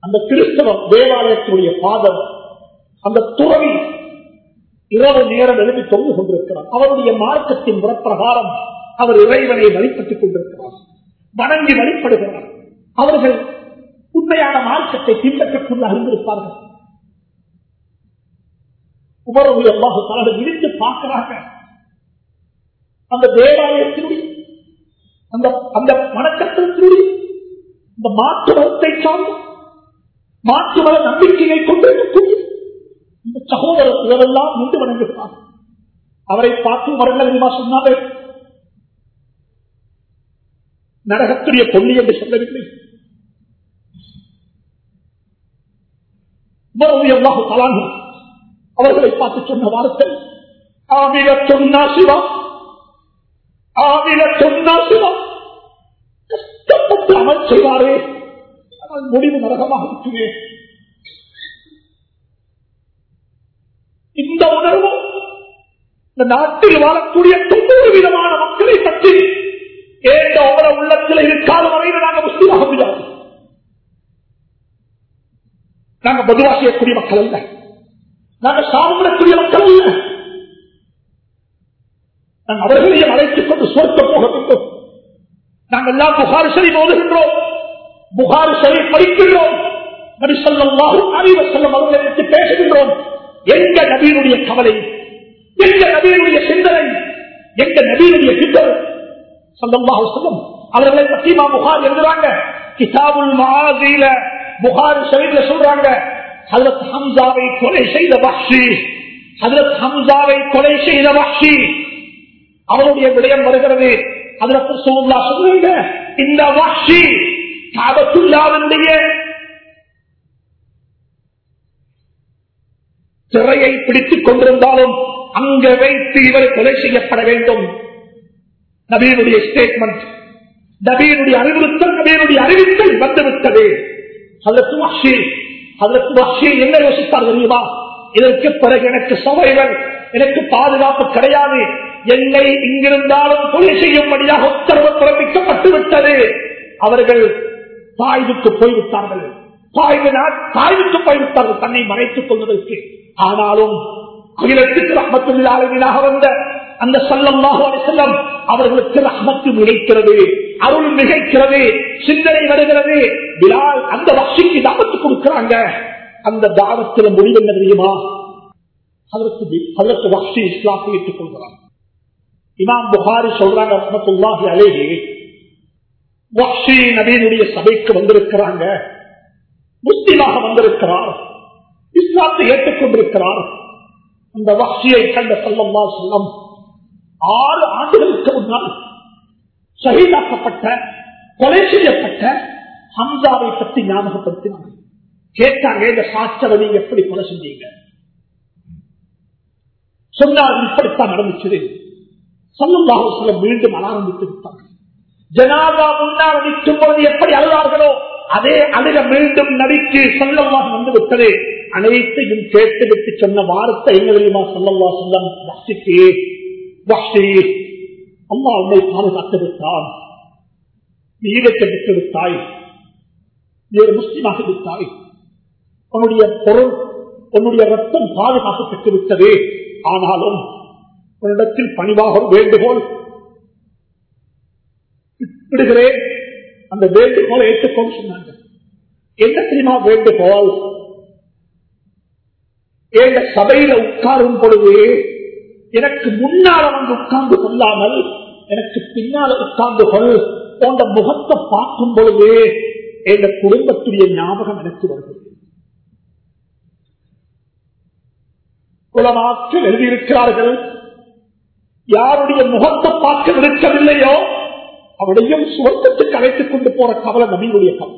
அந்த கிறிஸ்தவ தேவாலயத்தினுடைய பாதம் அந்த துறவி இரவு நேரம் எழுதி தொங்கு கொண்டிருக்கிறார் அவருடைய மார்க்கத்தின் புறப்பிரகாரம் அவர் இறைவனை வழிபட்டுக் கொண்டிருக்கிறார் வணங்கி வழிபடுகிறார் அவர்கள் உண்மையான மார்க்கத்தை பின்பற்றக்குள்ள அறிந்திருப்பார்கள் உமரவு எவ்வாறு தனது விரித்து பார்க்கிறாங்க அந்த தேவாலயத்தினுடைய அந்த அந்த வணக்கத்தினுடைய இந்த மாற்று மதத்தை சார்ந்த மாற்று மத நம்பிக்கையை கொண்டிருக்கக்கூடிய இந்த சகோதரர் இவரெல்லாம் முண்டு வணங்குகிறார் அவரை பார்த்து வரங்கள் சொன்னார்கள் நரகத்துடைய பொன்னி என்று சொல்லவில்லை உமரவு தலாங்கு அவர்களை பார்த்து சொன்ன வார்த்தை ஆவில சொன்னா சிவா ஆவில சொன்னா சிவா கஷ்டப்பட்டு அமல் செய்வாரே ஆனால் முடிவு நரகமாக இருக்குமே இந்த உணர்வு இந்த நாட்டில் வாழக்கூடிய தொண்ணூறு விதமான மக்களை பற்றி ஏந்த அவர உள்ளத்தில் இருக்காத வரையில் நாங்கள் முஸ்லீமாக முடியாது நாங்கள் பொதுவாக செய்யக்கூடிய மக்கள் அல்ல நாங்கள் சாப்பிடக்கூடிய மக்கள் அல்ல நாங்கள் அவர்களையும் அழைத்துக் கொண்டு சுவர்க்க போக வேண்டும் நாங்கள் எல்லாம் புகார் சரி ஓதுகின்றோம் புகார் சரி படிக்கின்றோம் நபி சொல்லாஹும் அறிவ செல்லும் அவர்களை பற்றி பேசுகின்றோம் எங்க நபீனுடைய கவலை எங்க நபீனுடைய சிந்தனை எங்க நபீனுடைய சிந்தனை சொல்லல்லாஹு சொல்லும் அவர்களை பற்றி மா புகார் எழுதுறாங்க கிதாபுல் மாதில புகார் ஷரீஃப்ல சொல்றாங்க ஹஜரத் ஹம்சாவை கொலை செய்த வஹ்ஷி ஹஜரத் ஹம்சாவை கொலை செய்த வஹ்ஷி அவருடைய விடயம் வருகிறது ஹஜரத் ரசூலுல்லா சொல்றாங்க இந்த வஹ்ஷி காபத்துல்லாவினுடைய சிறையை பிடித்துக் கொண்டிருந்தாலும் அங்க வைத்து இவர் கொலை செய்யப்பட வேண்டும் நபீனுடைய ஸ்டேட்மெண்ட் நபீனுடைய அறிவுறுத்தல் நபீனுடைய அறிவித்தல் வந்துவிட்டது அதற்கு வஷி அதற்கு வஷி என்ன யோசித்தார் தெரியுமா இதற்கு பிறகு எனக்கு சபைகள் எனக்கு பாதுகாப்பு கிடையாது என்னை இங்கிருந்தாலும் கொலை செய்யும்படியாக உத்தரவு பிறப்பிக்கப்பட்டு விட்டது அவர்கள் தாய்வுக்கு போய்விட்டார்கள் தாய்வு தாய்வுக்கு போய்விட்டார்கள் தன்னை மறைத்துக் கொள்வதற்கு ஆனாலும் அகிலத்துக்கு ரஹமத்துள்ளாக வந்த அந்த சல்லமாக செல்லம் அவர்களுக்கு ரஹமத்து மிகைக்கிறது அருள் மிகைக்கிறது சிந்தனை வருகிறது பிலால் அந்த வக்ஷிக்கு தாபத்து கொடுக்கிறாங்க அந்த தாபத்தில் முடிவு என்ன தெரியுமா அதற்கு அதற்கு வக்ஷி இஸ்லாத்தை ஏற்றுக் கொள்கிறார் இமாம் புகாரி சொல்றாங்க ரஹமத்துல்லாஹி அலேஹி வக்ஷி நபீனுடைய சபைக்கு வந்திருக்கிறாங்க முஸ்லிமாக வந்திருக்கிறார் இஸ்லாத்தை ஏற்றுக்கொண்டிருக்கிறார் அந்த வக்ஷியை கண்ட சொல்லம்மா சொல்லம் ஆறு ஆண்டுகளுக்கு முன்னால் ஷஹீதாக்கப்பட்ட கொலை செய்யப்பட்ட ஹம்சாவை பற்றி ஞாபகப்படுத்தினாங்க கேட்டாங்க இந்த சாட்சவதி எப்படி கொலை செஞ்சீங்க சொன்னார் இப்படித்தான் நடந்துச்சு சொல்லமாக சொல்ல மீண்டும் ஆரம்பித்து விட்டாங்க ஜனாதா முன்னால் நிற்கும் பொழுது எப்படி அழுவார்களோ அதே அழுக மீண்டும் நடிக்கு சொல்லமாக வந்து விட்டது அனைத்தையும் கேட்டுவிட்டு சொன்ன வார்த்தை என்ன தெரியுமா சொல்லல்லா சொல்லம் வசிக்கு வசி அம்மா உன்னை பாதுகாத்து விட்டான் நீ இதைக்கு விட்டு விட்டாய் நீ ஒரு முஸ்லிமாக விட்டாய் உன்னுடைய பொருள் உன்னுடைய ரத்தம் பாதுகாக்கப்பட்டு விட்டது ஆனாலும் உன்னிடத்தில் பணிவாக ஒரு வேண்டுகோள் விடுகிறேன் அந்த வேண்டுகோளை ஏற்றுக்கொண்டு சொன்னாங்க என்ன தெரியுமா வேண்டுகோள் எங்க சபையில உட்காரும் பொழுது எனக்கு முன்னால வந்து உட்கார்ந்து கொள்ளாமல் எனக்கு பின்னால உட்கார்ந்து கொள் போன்ற முகத்தை பார்க்கும் பொழுது எங்க குடும்பத்துடைய ஞாபகம் எனக்கு வருகிறது குலமாற்றில் எழுதியிருக்கிறார்கள் யாருடைய முகத்தை பார்க்க விருக்கவில்லையோ அவளையும் சுவர்க்கத்துக்கு அழைத்துக் கொண்டு போற கவலை நபியுடைய கவலை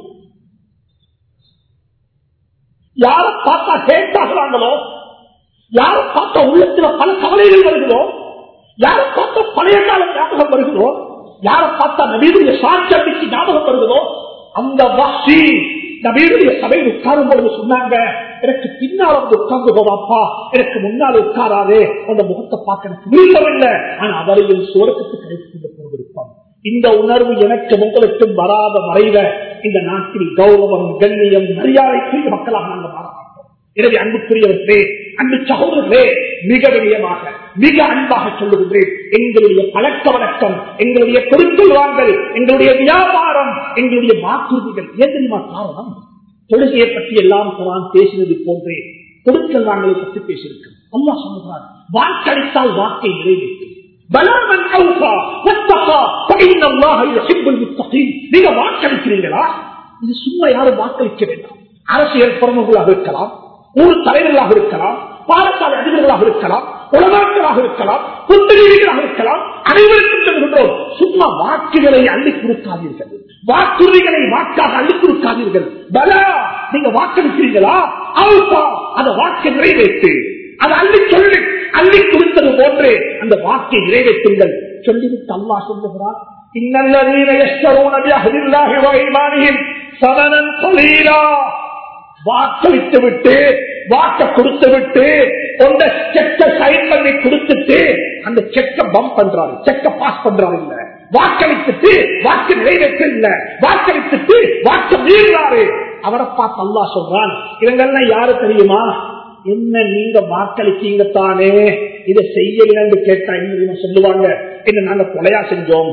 யார பார்த்தா கேட்டாகிறாங்களோ யார பார்த்தா உள்ளத்துல பல கவலைகள் வருகிறோ யார பார்த்தா பழைய கால ஞாபகம் வருகிறோ யார பார்த்தா நபீருடைய சாட்சிக்கு ஞாபகம் வருகிறோ அந்த வாசி நபீருடைய சபையில் உட்காரும் பொழுது சொன்னாங்க எனக்கு பின்னால் வந்து உட்கார்ந்து போவாப்பா எனக்கு முன்னால் உட்காராதே அந்த முகத்தை பார்க்க எனக்கு விரும்பவில்லை ஆனா அவரையும் சுவர்க்கத்துக்கு அழைத்துக் கொண்டு போவதற்கான் இந்த உணர்வு எனக்கு உங்களுக்கும் வராத மறைவ இந்த நாட்டில் கௌரவம் கண்ணியம் மரியாதைக்குரிய மக்களாக நாங்கள் மாற மாட்டோம் எனவே அன்புக்குரியவர்களே அன்பு சகோதரர்களே மிக வினயமாக மிக அன்பாக சொல்லுகின்றேன் எங்களுடைய பழக்க வழக்கம் எங்களுடைய கொடுக்கல் வாங்கல் எங்களுடைய வியாபாரம் எங்களுடைய வாக்குறுதிகள் ஏன் தெரியுமா காரணம் தொழுகையை பற்றி எல்லாம் குரான் பேசினது போன்றே கொடுக்கல் வாங்கலை பற்றி பேசியிருக்கிறோம் அல்லாஹ் சொல்லுகிறார் வாக்களித்தால் வாக்கை நிறைவேற்றும் பலாமன் அவுஃபா வத்தகா ஃபஇன்ன அல்லாஹ யுஹிப்புல் முத்தகீன் நீங்க வாக்களிக்கிறீங்களா இது சும்மா யாரும் வாக்களிக்க வேண்டாம் அரசியல் பிரமுகர்களாக இருக்கலாம் ஊர் தலைவர்களாக இருக்கலாம் பாடசாலை அதிபர்களாக இருக்கலாம் உலமாக்களாக இருக்கலாம் புத்தகங்களாக இருக்கலாம் அனைவருக்கும் சொல்கின்றோம் சும்மா வாக்குகளை அள்ளி கொடுக்காதீர்கள் வாக்குறுதிகளை வாக்காக அள்ளி கொடுக்காதீர்கள் பலா நீங்க வாக்களிக்கிறீங்களா அவுப்பா அந்த வாக்கை நிறைவேற்று அதை அள்ளி சொல்லி அள்ளி கொடுத்தது போன்று அந்த வாக்கை நிறைவேற்றுங்கள் சொல்லிவிட்டு அல்லா சொல்லுகிறார் இன்னல்லதீன யஷ்தரூன பிஅஹ்தில்லாஹி வ ஈமானிஹிம் சமனன் கலீலா வாக்களித்து விட்டு வாக்க கொடுத்து விட்டு உங்க செக்க சைன் பண்ணி கொடுத்துட்டு அந்த செக்க பம்ப் பண்றாரு செக்க பாஸ் பண்றாரு இல்ல வாக்களித்துட்டு வாக்கு நிறைவேற்ற இல்ல வாக்களித்துட்டு வாக்கு மீறாரு அவரை பார்த்து அல்லா சொல்றான் இவங்கெல்லாம் யாரு தெரியுமா என்ன நீங்க வாக்களிச்சீங்க தானே இதை செய்யலன்னு கேட்டா என்ன சொல்லுவாங்க என்ன நாங்க கொலையா செஞ்சோம்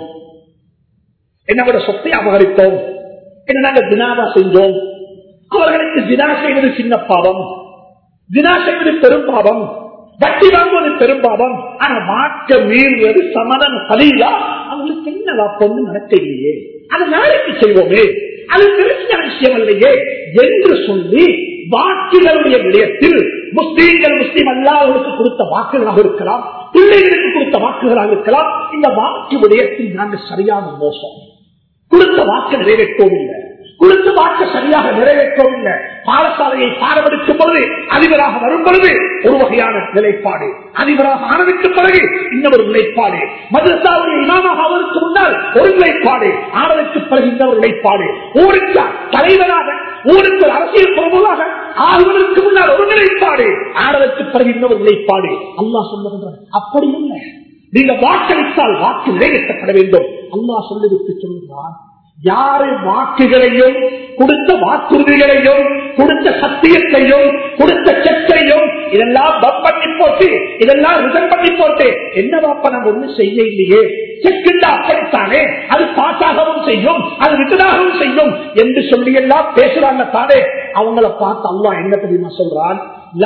என்ன விட சொத்தை அபகரித்தோம் என்ன நாங்க தினாவா செஞ்சோம் அவர்களுக்கு தினா செய்வது சின்ன பாவம் தினா செய்வது பெரும் பாவம் வட்டி வாங்குவது பெரும் பாவம் ஆனா வாக்க மீறுவது சமதம் கலீலா அவங்களுக்கு என்ன வாப்பொன்னு நடக்கலையே அது நாளைக்கு செய்வோமே அது தெரிஞ்ச விஷயம் இல்லையே என்று சொல்லி வாக்குகளுடைய விடயத்தில் முஸ்லீம்கள் முஸ்லீம் அல்லாதவர்களுக்கு கொடுத்த வாக்குகளாக இருக்கலாம் பிள்ளைகளுக்கு கொடுத்த வாக்குகளாக இருக்கலாம் இந்த வாக்கு விடயத்தில் நாங்கள் சரியான மோசம் கொடுத்த வாக்கு நிறைவேற்றவும் இல்லை கொடுத்த வாக்கு சரியாக நிறைவேற்றவும் இல்லை பாடசாலையை பாரவெடுக்கும் பொழுது அதிபராக வரும் பொழுது ஒரு வகையான நிலைப்பாடு அதிபராக ஆனதுக்கு பிறகு இன்னொரு நிலைப்பாடு மதுரசாவுடைய இமாமாக அவருக்கு முன்னால் ஒரு நிலைப்பாடு ஆனதுக்கு பிறகு இன்னொரு நிலைப்பாடு ஊருக்கு தலைவராக ஊருக்கு ஒரு அரசியல் பிரபுவாக ஆளுநருக்கு முன்னால் ஒரு நிலைப்பாடு ஆனதற்கு பிறகு இன்னொரு நிலைப்பாடு அல்லா சொல்லுகின்ற அப்படி இல்லை நீங்க வாக்களித்தால் வாக்கு நிறைவேற்றப்பட வேண்டும் அல்லா சொல்லிவிட்டு சொல்லுகிறான் யாரு வாக்குகளையும் கொடுத்த வாக்குறுதிகளையும் கொடுத்த சத்தியத்தையும் கொடுத்த செக்கையும் இதெல்லாம் பப் பண்ணி போட்டு இதெல்லாம் ரிசன் பண்ணி போட்டு என்ன வாப்ப நம்ம ஒண்ணு செய்ய இல்லையே செக்குண்டா அப்படித்தானே அது பாசாகவும் செய்யும் அது ரிட்டனாகவும் செய்யும் என்று சொல்லி எல்லாம் பேசுறாங்க தானே அவங்கள பார்த்து அல்லா என்ன தெரியுமா சொல்றான்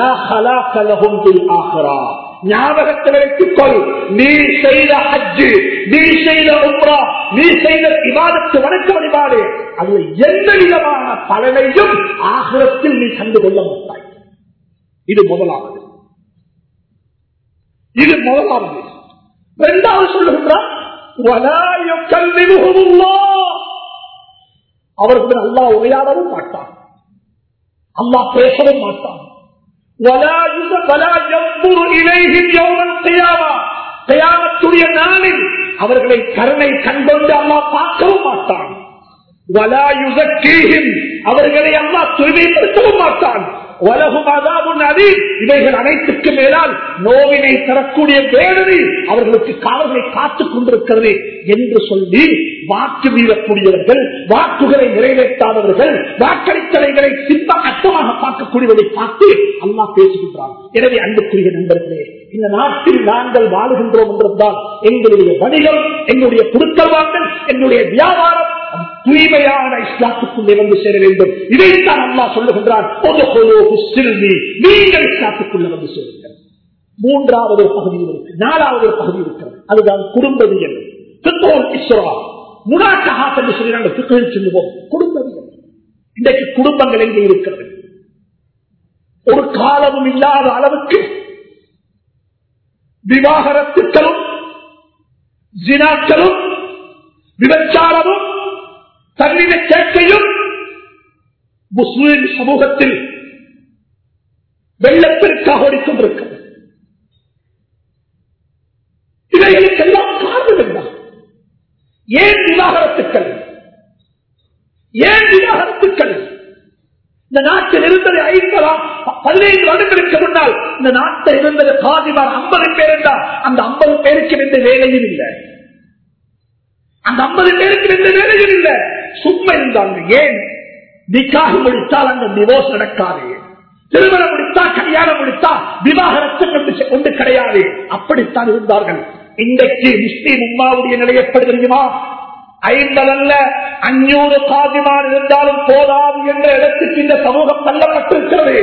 ஞாபகத்தில் வைத்துக்கொள் நீ செய்த ஹஜ்ஜு நீ செய்த உம்ரா நீ செய்த விவாதத்து வணக்க வழிபாடு அதுல எந்த விதமான பலனையும் ஆகிரத்தில் நீ கண்டு கொள்ள மாட்டாய் இது முதலாவது இது முதலாவது இரண்டாவது சொல்லுகின்றார் அவர்களுடன் அல்லா உரையாடவும் மாட்டான் அல்லா பேசவும் மாட்டான் கயாமத்துடைய நாளில் அவர்களை கருணை கண்கொண்டு அம்மா பார்க்கவும் மாட்டான் அவர்களை அம்மா தூய்மைப்படுத்தவும் மாட்டான் உலகும் அதாவும் அதி இவைகள் அனைத்துக்கு மேலால் நோவினை தரக்கூடிய வேதனை அவர்களுக்கு காவல்களை காத்துக் கொண்டிருக்கிறது என்று சொல்லி வாக்கு மீறக்கூடியவர்கள் வாக்குகளை நிறைவேற்றாதவர்கள் வாக்களித்தலைகளை சிம்ப அர்த்தமாக பார்க்கக்கூடியவதை பார்த்து அம்மா பேசுகின்றான் எனவே அன்புக்குரிய நண்பர்களே இந்த நாட்டில் நாங்கள் வாழுகின்றோம் என்றால் எங்களுடைய வணிகம் எங்களுடைய குடுக்கல் வாங்கல் எங்களுடைய வியாபாரம் தூய்மையான இஸ்லாத்துக்குள்ளே வந்து சேர வேண்டும் இதைத்தான் அல்லா சொல்லுகின்றான் நீங்கள் இஸ்லாத்துக்குள்ளே வந்து சேருங்கள் மூன்றாவது ஒரு பகுதி இருக்கு நாலாவது ஒரு பகுதி இருக்கிறது அதுதான் குடும்பவியல் முனாக்கஹாத் என்று சொல்லி நாங்கள் பிக்களில் சொல்லுவோம் குடும்பவியல் இன்றைக்கு குடும்பங்கள் எங்கே இருக்கிறது ஒரு காலமும் இல்லாத அளவுக்கு விவாகரத்துக்களும் ஜினாக்களும் விபச்சாரமும் தன்னிட சேர்க்கையும் முஸ்லிம் சமூகத்தில் வெள்ளப்பெருக்காக ஓடிக்கொண்டிருக்கிறது இவைகளுக்கெல்லாம் காரணம் என்ன ஏன் விவாகரத்துக்கள் ஏன் விவாகரத்துக்கள் இந்த நாட்டில் இருந்தது ஐம்பதாம் பதினைந்து வருடங்களுக்கு முன்னால் இந்த நாட்டில் இருந்தது காதிமார் ஐம்பது பேர் என்றால் அந்த ஐம்பது பேருக்கு எந்த வேலையும் இல்லை அந்த ஐம்பது பேருக்கு எந்த வேலையும் இல்லை சும்மா இருந்தாங்க ஏன் நிக்காக முடித்தால் அங்க டிவோர்ஸ் நடக்காது திருமணம் முடித்தா கல்யாணம் முடித்தா விவாகரத்து கொண்டு- கொண்டு கிடையாது அப்படித்தான் இருந்தார்கள் இன்றைக்கு முஸ்லீம் உம்மாவுடைய நிலை எப்படி தெரியுமா ஐம்பதல்ல அஞ்சூறு காதிமான் இருந்தாலும் போதாது என்ற இடத்துக்கு இந்த சமூகம் தள்ளப்பட்டிருக்கிறது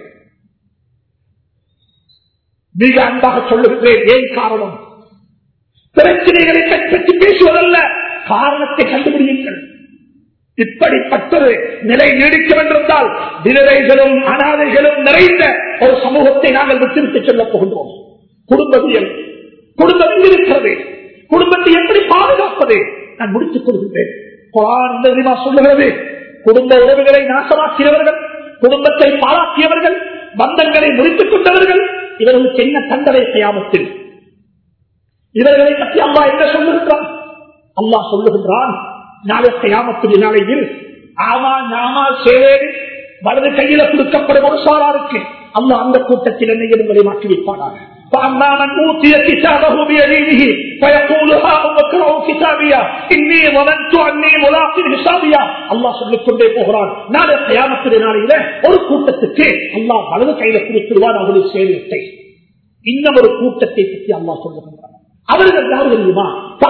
மிக அன்பாக சொல்லுகிறேன் ஏன் காரணம் பிரச்சனைகளை பற்றி பேசுவதல்ல காரணத்தை கண்டுபிடியுங்கள் இப்படிப்பட்டது நிலை நீடிக்க வேண்டியிருந்தால் விதவைகளும் அனாதைகளும் நிறைந்த ஒரு சமூகத்தை நாங்கள் விட்டுவிட்டு செல்லப் போகின்றோம் குடும்பவியல் குடும்பம் எங்கு இருக்கிறது குடும்பத்தை எப்படி பாதுகாப்பது நான் முடித்துக் கொள்கின்றேன் குரான் என்ன தெரியுமா சொல்லுகிறது குடும்ப உறவுகளை நாசமாக்கியவர்கள் குடும்பத்தை பாழாக்கியவர்கள் பந்தங்களை முறித்துக் கொண்டவர்கள் இவர்களுக்கு என்ன தண்டனை செய்யாமத்தில் இவர்களை பற்றி அல்லாஹ் என்ன சொல்லுகின்றான் அல்லாஹ் சொல்லுகின்றான் நாளை கையாமத்துடைய நாளையில் ஆமா நாமா சேவேரி வலது கையில கொடுக்கப்படும் ஒரு சாராருக்கு அல்லாஹ் அந்த கூட்டத்தில் என்னை என்பதை மாற்றி வைப்பானாக فأما من أوتي كتابه بيمينه فيقول هاؤم اقرءوا كتابيا إني ظننت أني ملاق حسابيا அல்லாஹ் சொல்லிக் கொண்டே போகிறான் நாளை கயாமத்துடைய நாளையில ஒரு கூட்டத்துக்கு அல்லாஹ் வலது கையில கொடுத்துருவான் அவருடைய சேவையத்தை இன்னும் ஒரு கூட்டத்தை பற்றி அல்லாஹ் சொல்லுகின்றான் அவர்கள் யார் தெரியுமா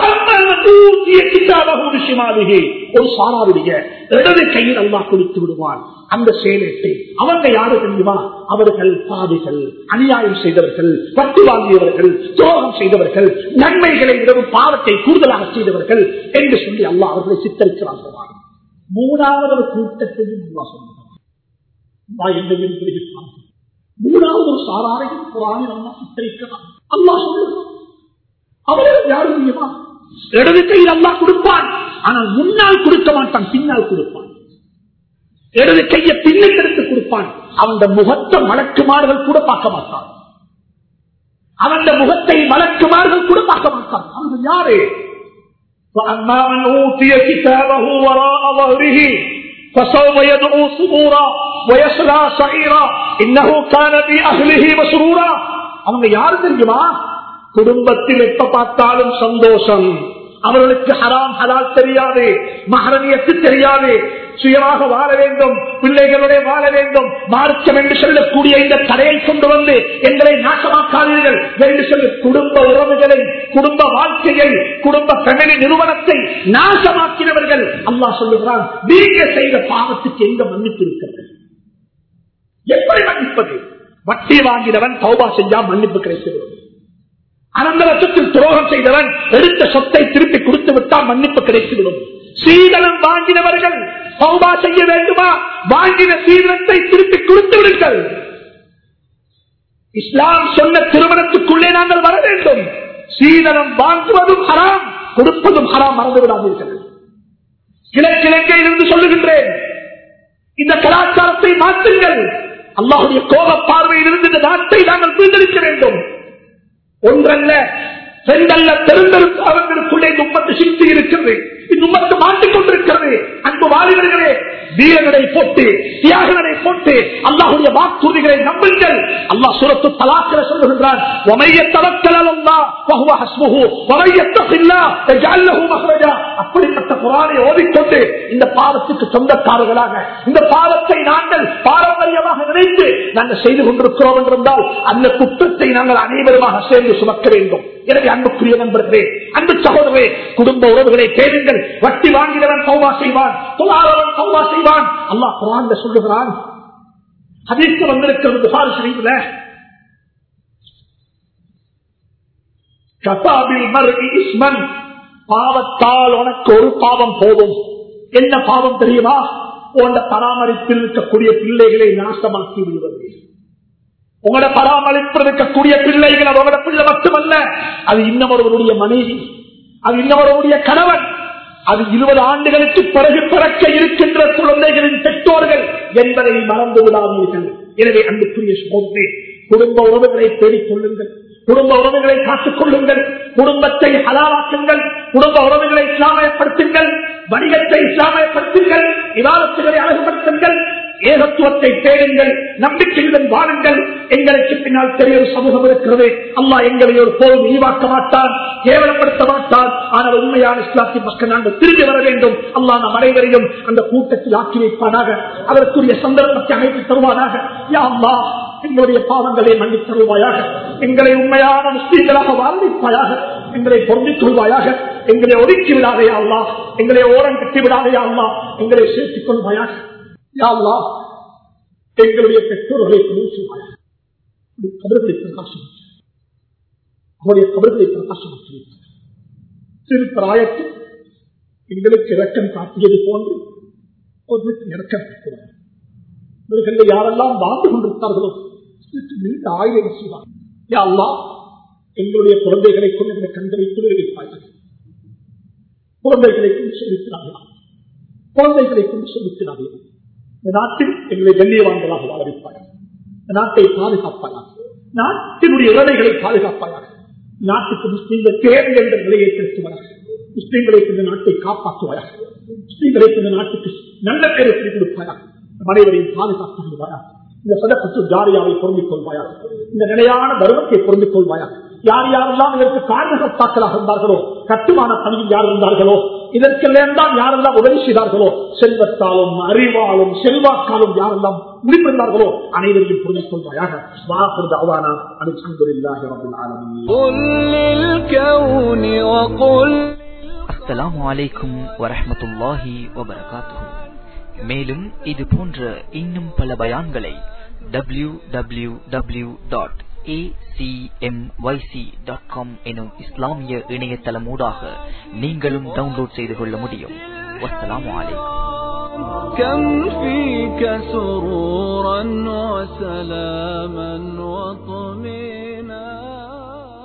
ஒரு சாராவுடைய இடது கையில் அல்லாஹ் கொடுத்து விடுவான் அந்த சேலத்தை அவங்க யாரு தெரியுமா அவர்கள் பாவிகள் அநியாயம் செய்தவர்கள் பட்டு வாங்கியவர்கள் துரோகம் செய்தவர்கள் நன்மைகளை விடவும் பாவத்தை கூடுதலாக செய்தவர்கள் என்று சொல்லி அல்லாஹ் அவர்களை சித்தரிக்கிறார்கள் மூணாவது ஒரு கூட்டத்தையும் அல்லாஹ் சொல்லுகிறான் அல்லாஹ் எங்களையும் பிரிவிப்பான். மூணாவது ஒரு சாராரையும் குரானில் அல்லாஹ் சித்தரிக்கிறான் அல்லாஹ் சொல்லுகிறான் அவர்கள் யாரு தெரியுமா இடது கையில் அல்லாஹ் கொடுப்பான் ஆனால் முன்னால் கொடுக்க மாட்டான் பின்னால் கொடுப்பான் இடது கையை பின்னுக்கு எடுத்து கொடுப்பான் அவன் முகத்தை மலக்குமார்கள் கூட பார்க்க மாட்டான் அவன் முகத்தை மலக்குமார்கள் கூட பார்க்க மாட்டான் அவர்கள் யாரு فأما من أوتي كتابه وراء ظهره فسوف يدعو صبورا ويصلى سعيرا إنه كان بأهله مسرورا அவங்க யாரு தெரியுமா குடும்பத்தில் எப்ப பார்த்தாலும் சந்தோஷம் அவர்களுக்கு ஹராம் ஹலால் தெரியாது மகரணியத்து தெரியாது சுயமாக வாழ வேண்டும் பிள்ளைகளுடைய வாழ வேண்டும் மார்க்கம் என்று சொல்லக்கூடிய இந்த தடையை கொண்டு வந்து எங்களை நாசமாக்காதீர்கள் என்று சொல்லி குடும்ப உறவுகளை குடும்ப வாழ்க்கையை குடும்ப பெண்ணி நிறுவனத்தை நாசமாக்கினவர்கள் அல்லாஹ் சொல்லுகிறான் நீங்க செய்த பாவத்துக்கு எங்க மன்னிப்பு இருக்கிறது எப்படி மன்னிப்பது வட்டி வாங்கினவன் தௌபா செஞ்சா மன்னிப்பு கிடைத்துவிடும் அனந்த லட்சத்தில் துரோகம் செய்தவன் எடுத்த சொத்தை திருப்பி கொடுத்து விட்டால் மன்னிப்பு கிடைத்துவிடும் சீதனம் வாங்கினவர்கள் சௌபா செய்ய வேண்டுமா வாங்கின சீதனத்தை திருப்பி கொடுத்து விடுங்கள் இஸ்லாம் சொன்ன திருமணத்துக்குள்ளே நாங்கள் வர வேண்டும் சீதனம் வாங்குவதும் ஹராம் கொடுப்பதும் ஹராம் மறந்து விடாதீர்கள் கிழக்கிழங்கையில் இருந்து சொல்லுகின்றேன் இந்த கலாச்சாரத்தை மாற்றுங்கள் அல்லாஹுடைய கோப பார்வையில் இருந்து இந்த நாட்டை நாங்கள் வீண்டெடுக்க வேண்டும் ஒன்றல்ல ரெண்டல்ல பெருந்தெரும் அவர்களுக்குள்ளே இந்த உம்மத்து சிந்தி இருக்கிறது இந்த உம்மத்து மாட்டிக் கொண்டிருக்கிறது அன்பு வாலிபர்களே வீரர்களை போட்டு தியாகங்களை போட்டு அல்லாஹுடைய வாக்குறுதிகளை நம்புங்கள் அல்லாஹ் சுரத்து தலாக்கிற சொல்லுகின்றான் ஒமைய தவக்கலல்லா வஹுவ ஹஸ்முஹு வமையத்தகில்லா யஜஅல்லஹு மஹ்ரஜா அப்படிப்பட்ட குர்ஆனை ஓதிக்கொண்டு இந்த பாவத்துக்கு சொந்தக்காரர்களாக இந்த பாவத்தை நாங்கள் பாரம்பரியமாக நினைத்து நாங்கள் செய்து கொண்டிருக்கிறோம் என்றிருந்தால் அந்த குற்றத்தை நாங்கள் அனைவருமாக சேர்ந்து சுமக்க வேண்டும் எனவே அன்புக்குரிய நண்பர்களே அன்பு சகோதரே குடும்ப உறவுகளை தேடுங்கள் வட்டி வாங்கினவன் சௌவா செய்வான் தொழாதவன் சௌவா செய்வான் அல்லாஹ் குரான் சொல்லுகிறான் அதற்கு வந்திருக்கிறது புகார் ஷரீஃப்ல கசாபில் மர்இ இஸ்மன் பாவத்தால் உனக்கு ஒரு பாவம் போதும் என்ன பாவம் தெரியுமா உங்களோட பராமரிப்பில் இருக்கக்கூடிய பிள்ளைகளை நாசமாக்கி விடுவது உங்களோட பராமரிப்பில் இருக்கக்கூடிய பிள்ளைகள் அது உங்களோட பிள்ளை மட்டுமல்ல அது இன்னொருவருடைய மனைவி அது இன்னொருவருடைய கணவன் அது இருபது ஆண்டுகளுக்கு பிறகு பிறக்க இருக்கின்ற குழந்தைகளின் பெற்றோர்கள் என்பதை மறந்து விடாதீர்கள் எனவே அன்புக்குரிய சோதனை குடும்ப உறவுகளை தேடிக் கொள்ளுங்கள் குடும்ப உறவுகளை காத்துக் கொள்ளுங்கள் குடும்பத்தை ஹலாலாக்குங்கள் குடும்ப உறவுகளை இஸ்லாமயப்படுத்துங்கள் வணிகத்தை இஸ்லாமயப்படுத்துங்கள் விவாதத்துகளை அழகுபடுத்துங்கள் ஏகத்துவத்தை தேடுங்கள் நம்பிக்கையுடன் வாழுங்கள் எங்களுக்கு பின்னால் பெரிய ஒரு சமூகம் இருக்கிறது அம்மா எங்களை ஒரு போல் இழிவாக்க மாட்டான் கேவலப்படுத்த மாட்டான் ஆனால் உண்மையான இஸ்லாத்தின் மக்கள் நாங்கள் திரும்பி வர வேண்டும் அல்லா நம் அனைவரையும் அந்த கூட்டத்தில் ஆக்கி வைப்பானாக அதற்குரிய சந்தர்ப்பத்தை அமைத்து தருவானாக யா அல்லாஹ் எங்களுடைய பாவங்களை மன்னித் தருவாயாக எங்களை உண்மையான முஸ்லீம்களாக வாழ்விப்பாயாக எங்களை பொருந்திக் கொள்வாயாக எங்களை ஒதுக்கி விடாதே அல்லா எங்களை ஓரம் கட்டி விடாதே அல்லா எங்களை சேர்த்துக் கொள்வாயாக யா அல்லாஹ் எங்களுடைய பெற்றோர்களை பேசுவாயாக கபர்களை பிரகாசம் அவருடைய கபர்களை பிரகாசம் சிறு பிராயத்தில் எங்களுக்கு இறக்கம் காட்டியது போன்று ஒருவருக்கு இறக்கம் காட்டுவார் இவர்கள் யாரெல்லாம் வாழ்ந்து கொண்டிருந்தார்களோ நீண்ட ஆயுத செய்வார் யா அல்லாஹ் எங்களுடைய குழந்தைகளை கொண்டு எங்களை கண்களை குளிர்விப்பார்கள் குழந்தைகளை கொண்டு சொல்லிக்கிறார்களா குழந்தைகளை கொண்டு சொல்லிக்கிறார்கள் இந்த நாட்டில் எங்களை கண்ணியவான்களாக வாழ வைப்பார்கள் இந்த நாட்டை பாதுகாப்பாயாக நாட்டினுடைய உறவைகளை பாதுகாப்பாயாக நாட்டுக்கு முஸ்லீம்கள் தேவை என்ற நிலையை செலுத்துவார்கள் முஸ்லீம்களை இந்த நாட்டை காப்பாற்றுவாயாக முஸ்லீம்களை இந்த நாட்டுக்கு நல்ல பேரை பிடிக் கொடுப்பாயாக அனைவரையும் பாதுகாப்பாக இந்த சதப்பத்து ஜாரியாவை பொருந்திக் கொள்வாயாக இந்த நிலையான தர்மத்தை பொருந்திக் கொள்வாயாக யார் யாரெல்லாம் இதற்கு காரணகர்த்தாக்களாக இருந்தார்களோ கட்டுமான பணியில் யார் இருந்தார்களோ இதற்கெல்லாம் தான் யாரெல்லாம் உதவி செய்தார்களோ செல்வத்தாலும் அறிவாலும் செல்வாக்காலும் யாரெல்லாம் முடிவெடுத்தார்களோ அனைவரையும் புரிந்து கொள்வாயாக வாக்குறது அவானா அனுசந்துல்லாஹி ரப்பல் ஆலமீன் قل للكون وقل அஸ்ஸலாமு அலைக்கும் வரஹ்மத்துல்லாஹி வபரகாத்துஹு மேலும் இது போன்ற இன்னும் பல பயான்களை டபிள்யூ டபிள்யூ டபிள்யூ டாட் எனும் இஸ்லாமிய இணையதளமூடாக நீங்களும் டவுன்லோட் செய்து கொள்ள முடியும் வஸ்ஸலாமு அலைக்கும் كم فيك سرورا وسلاما وطمئنا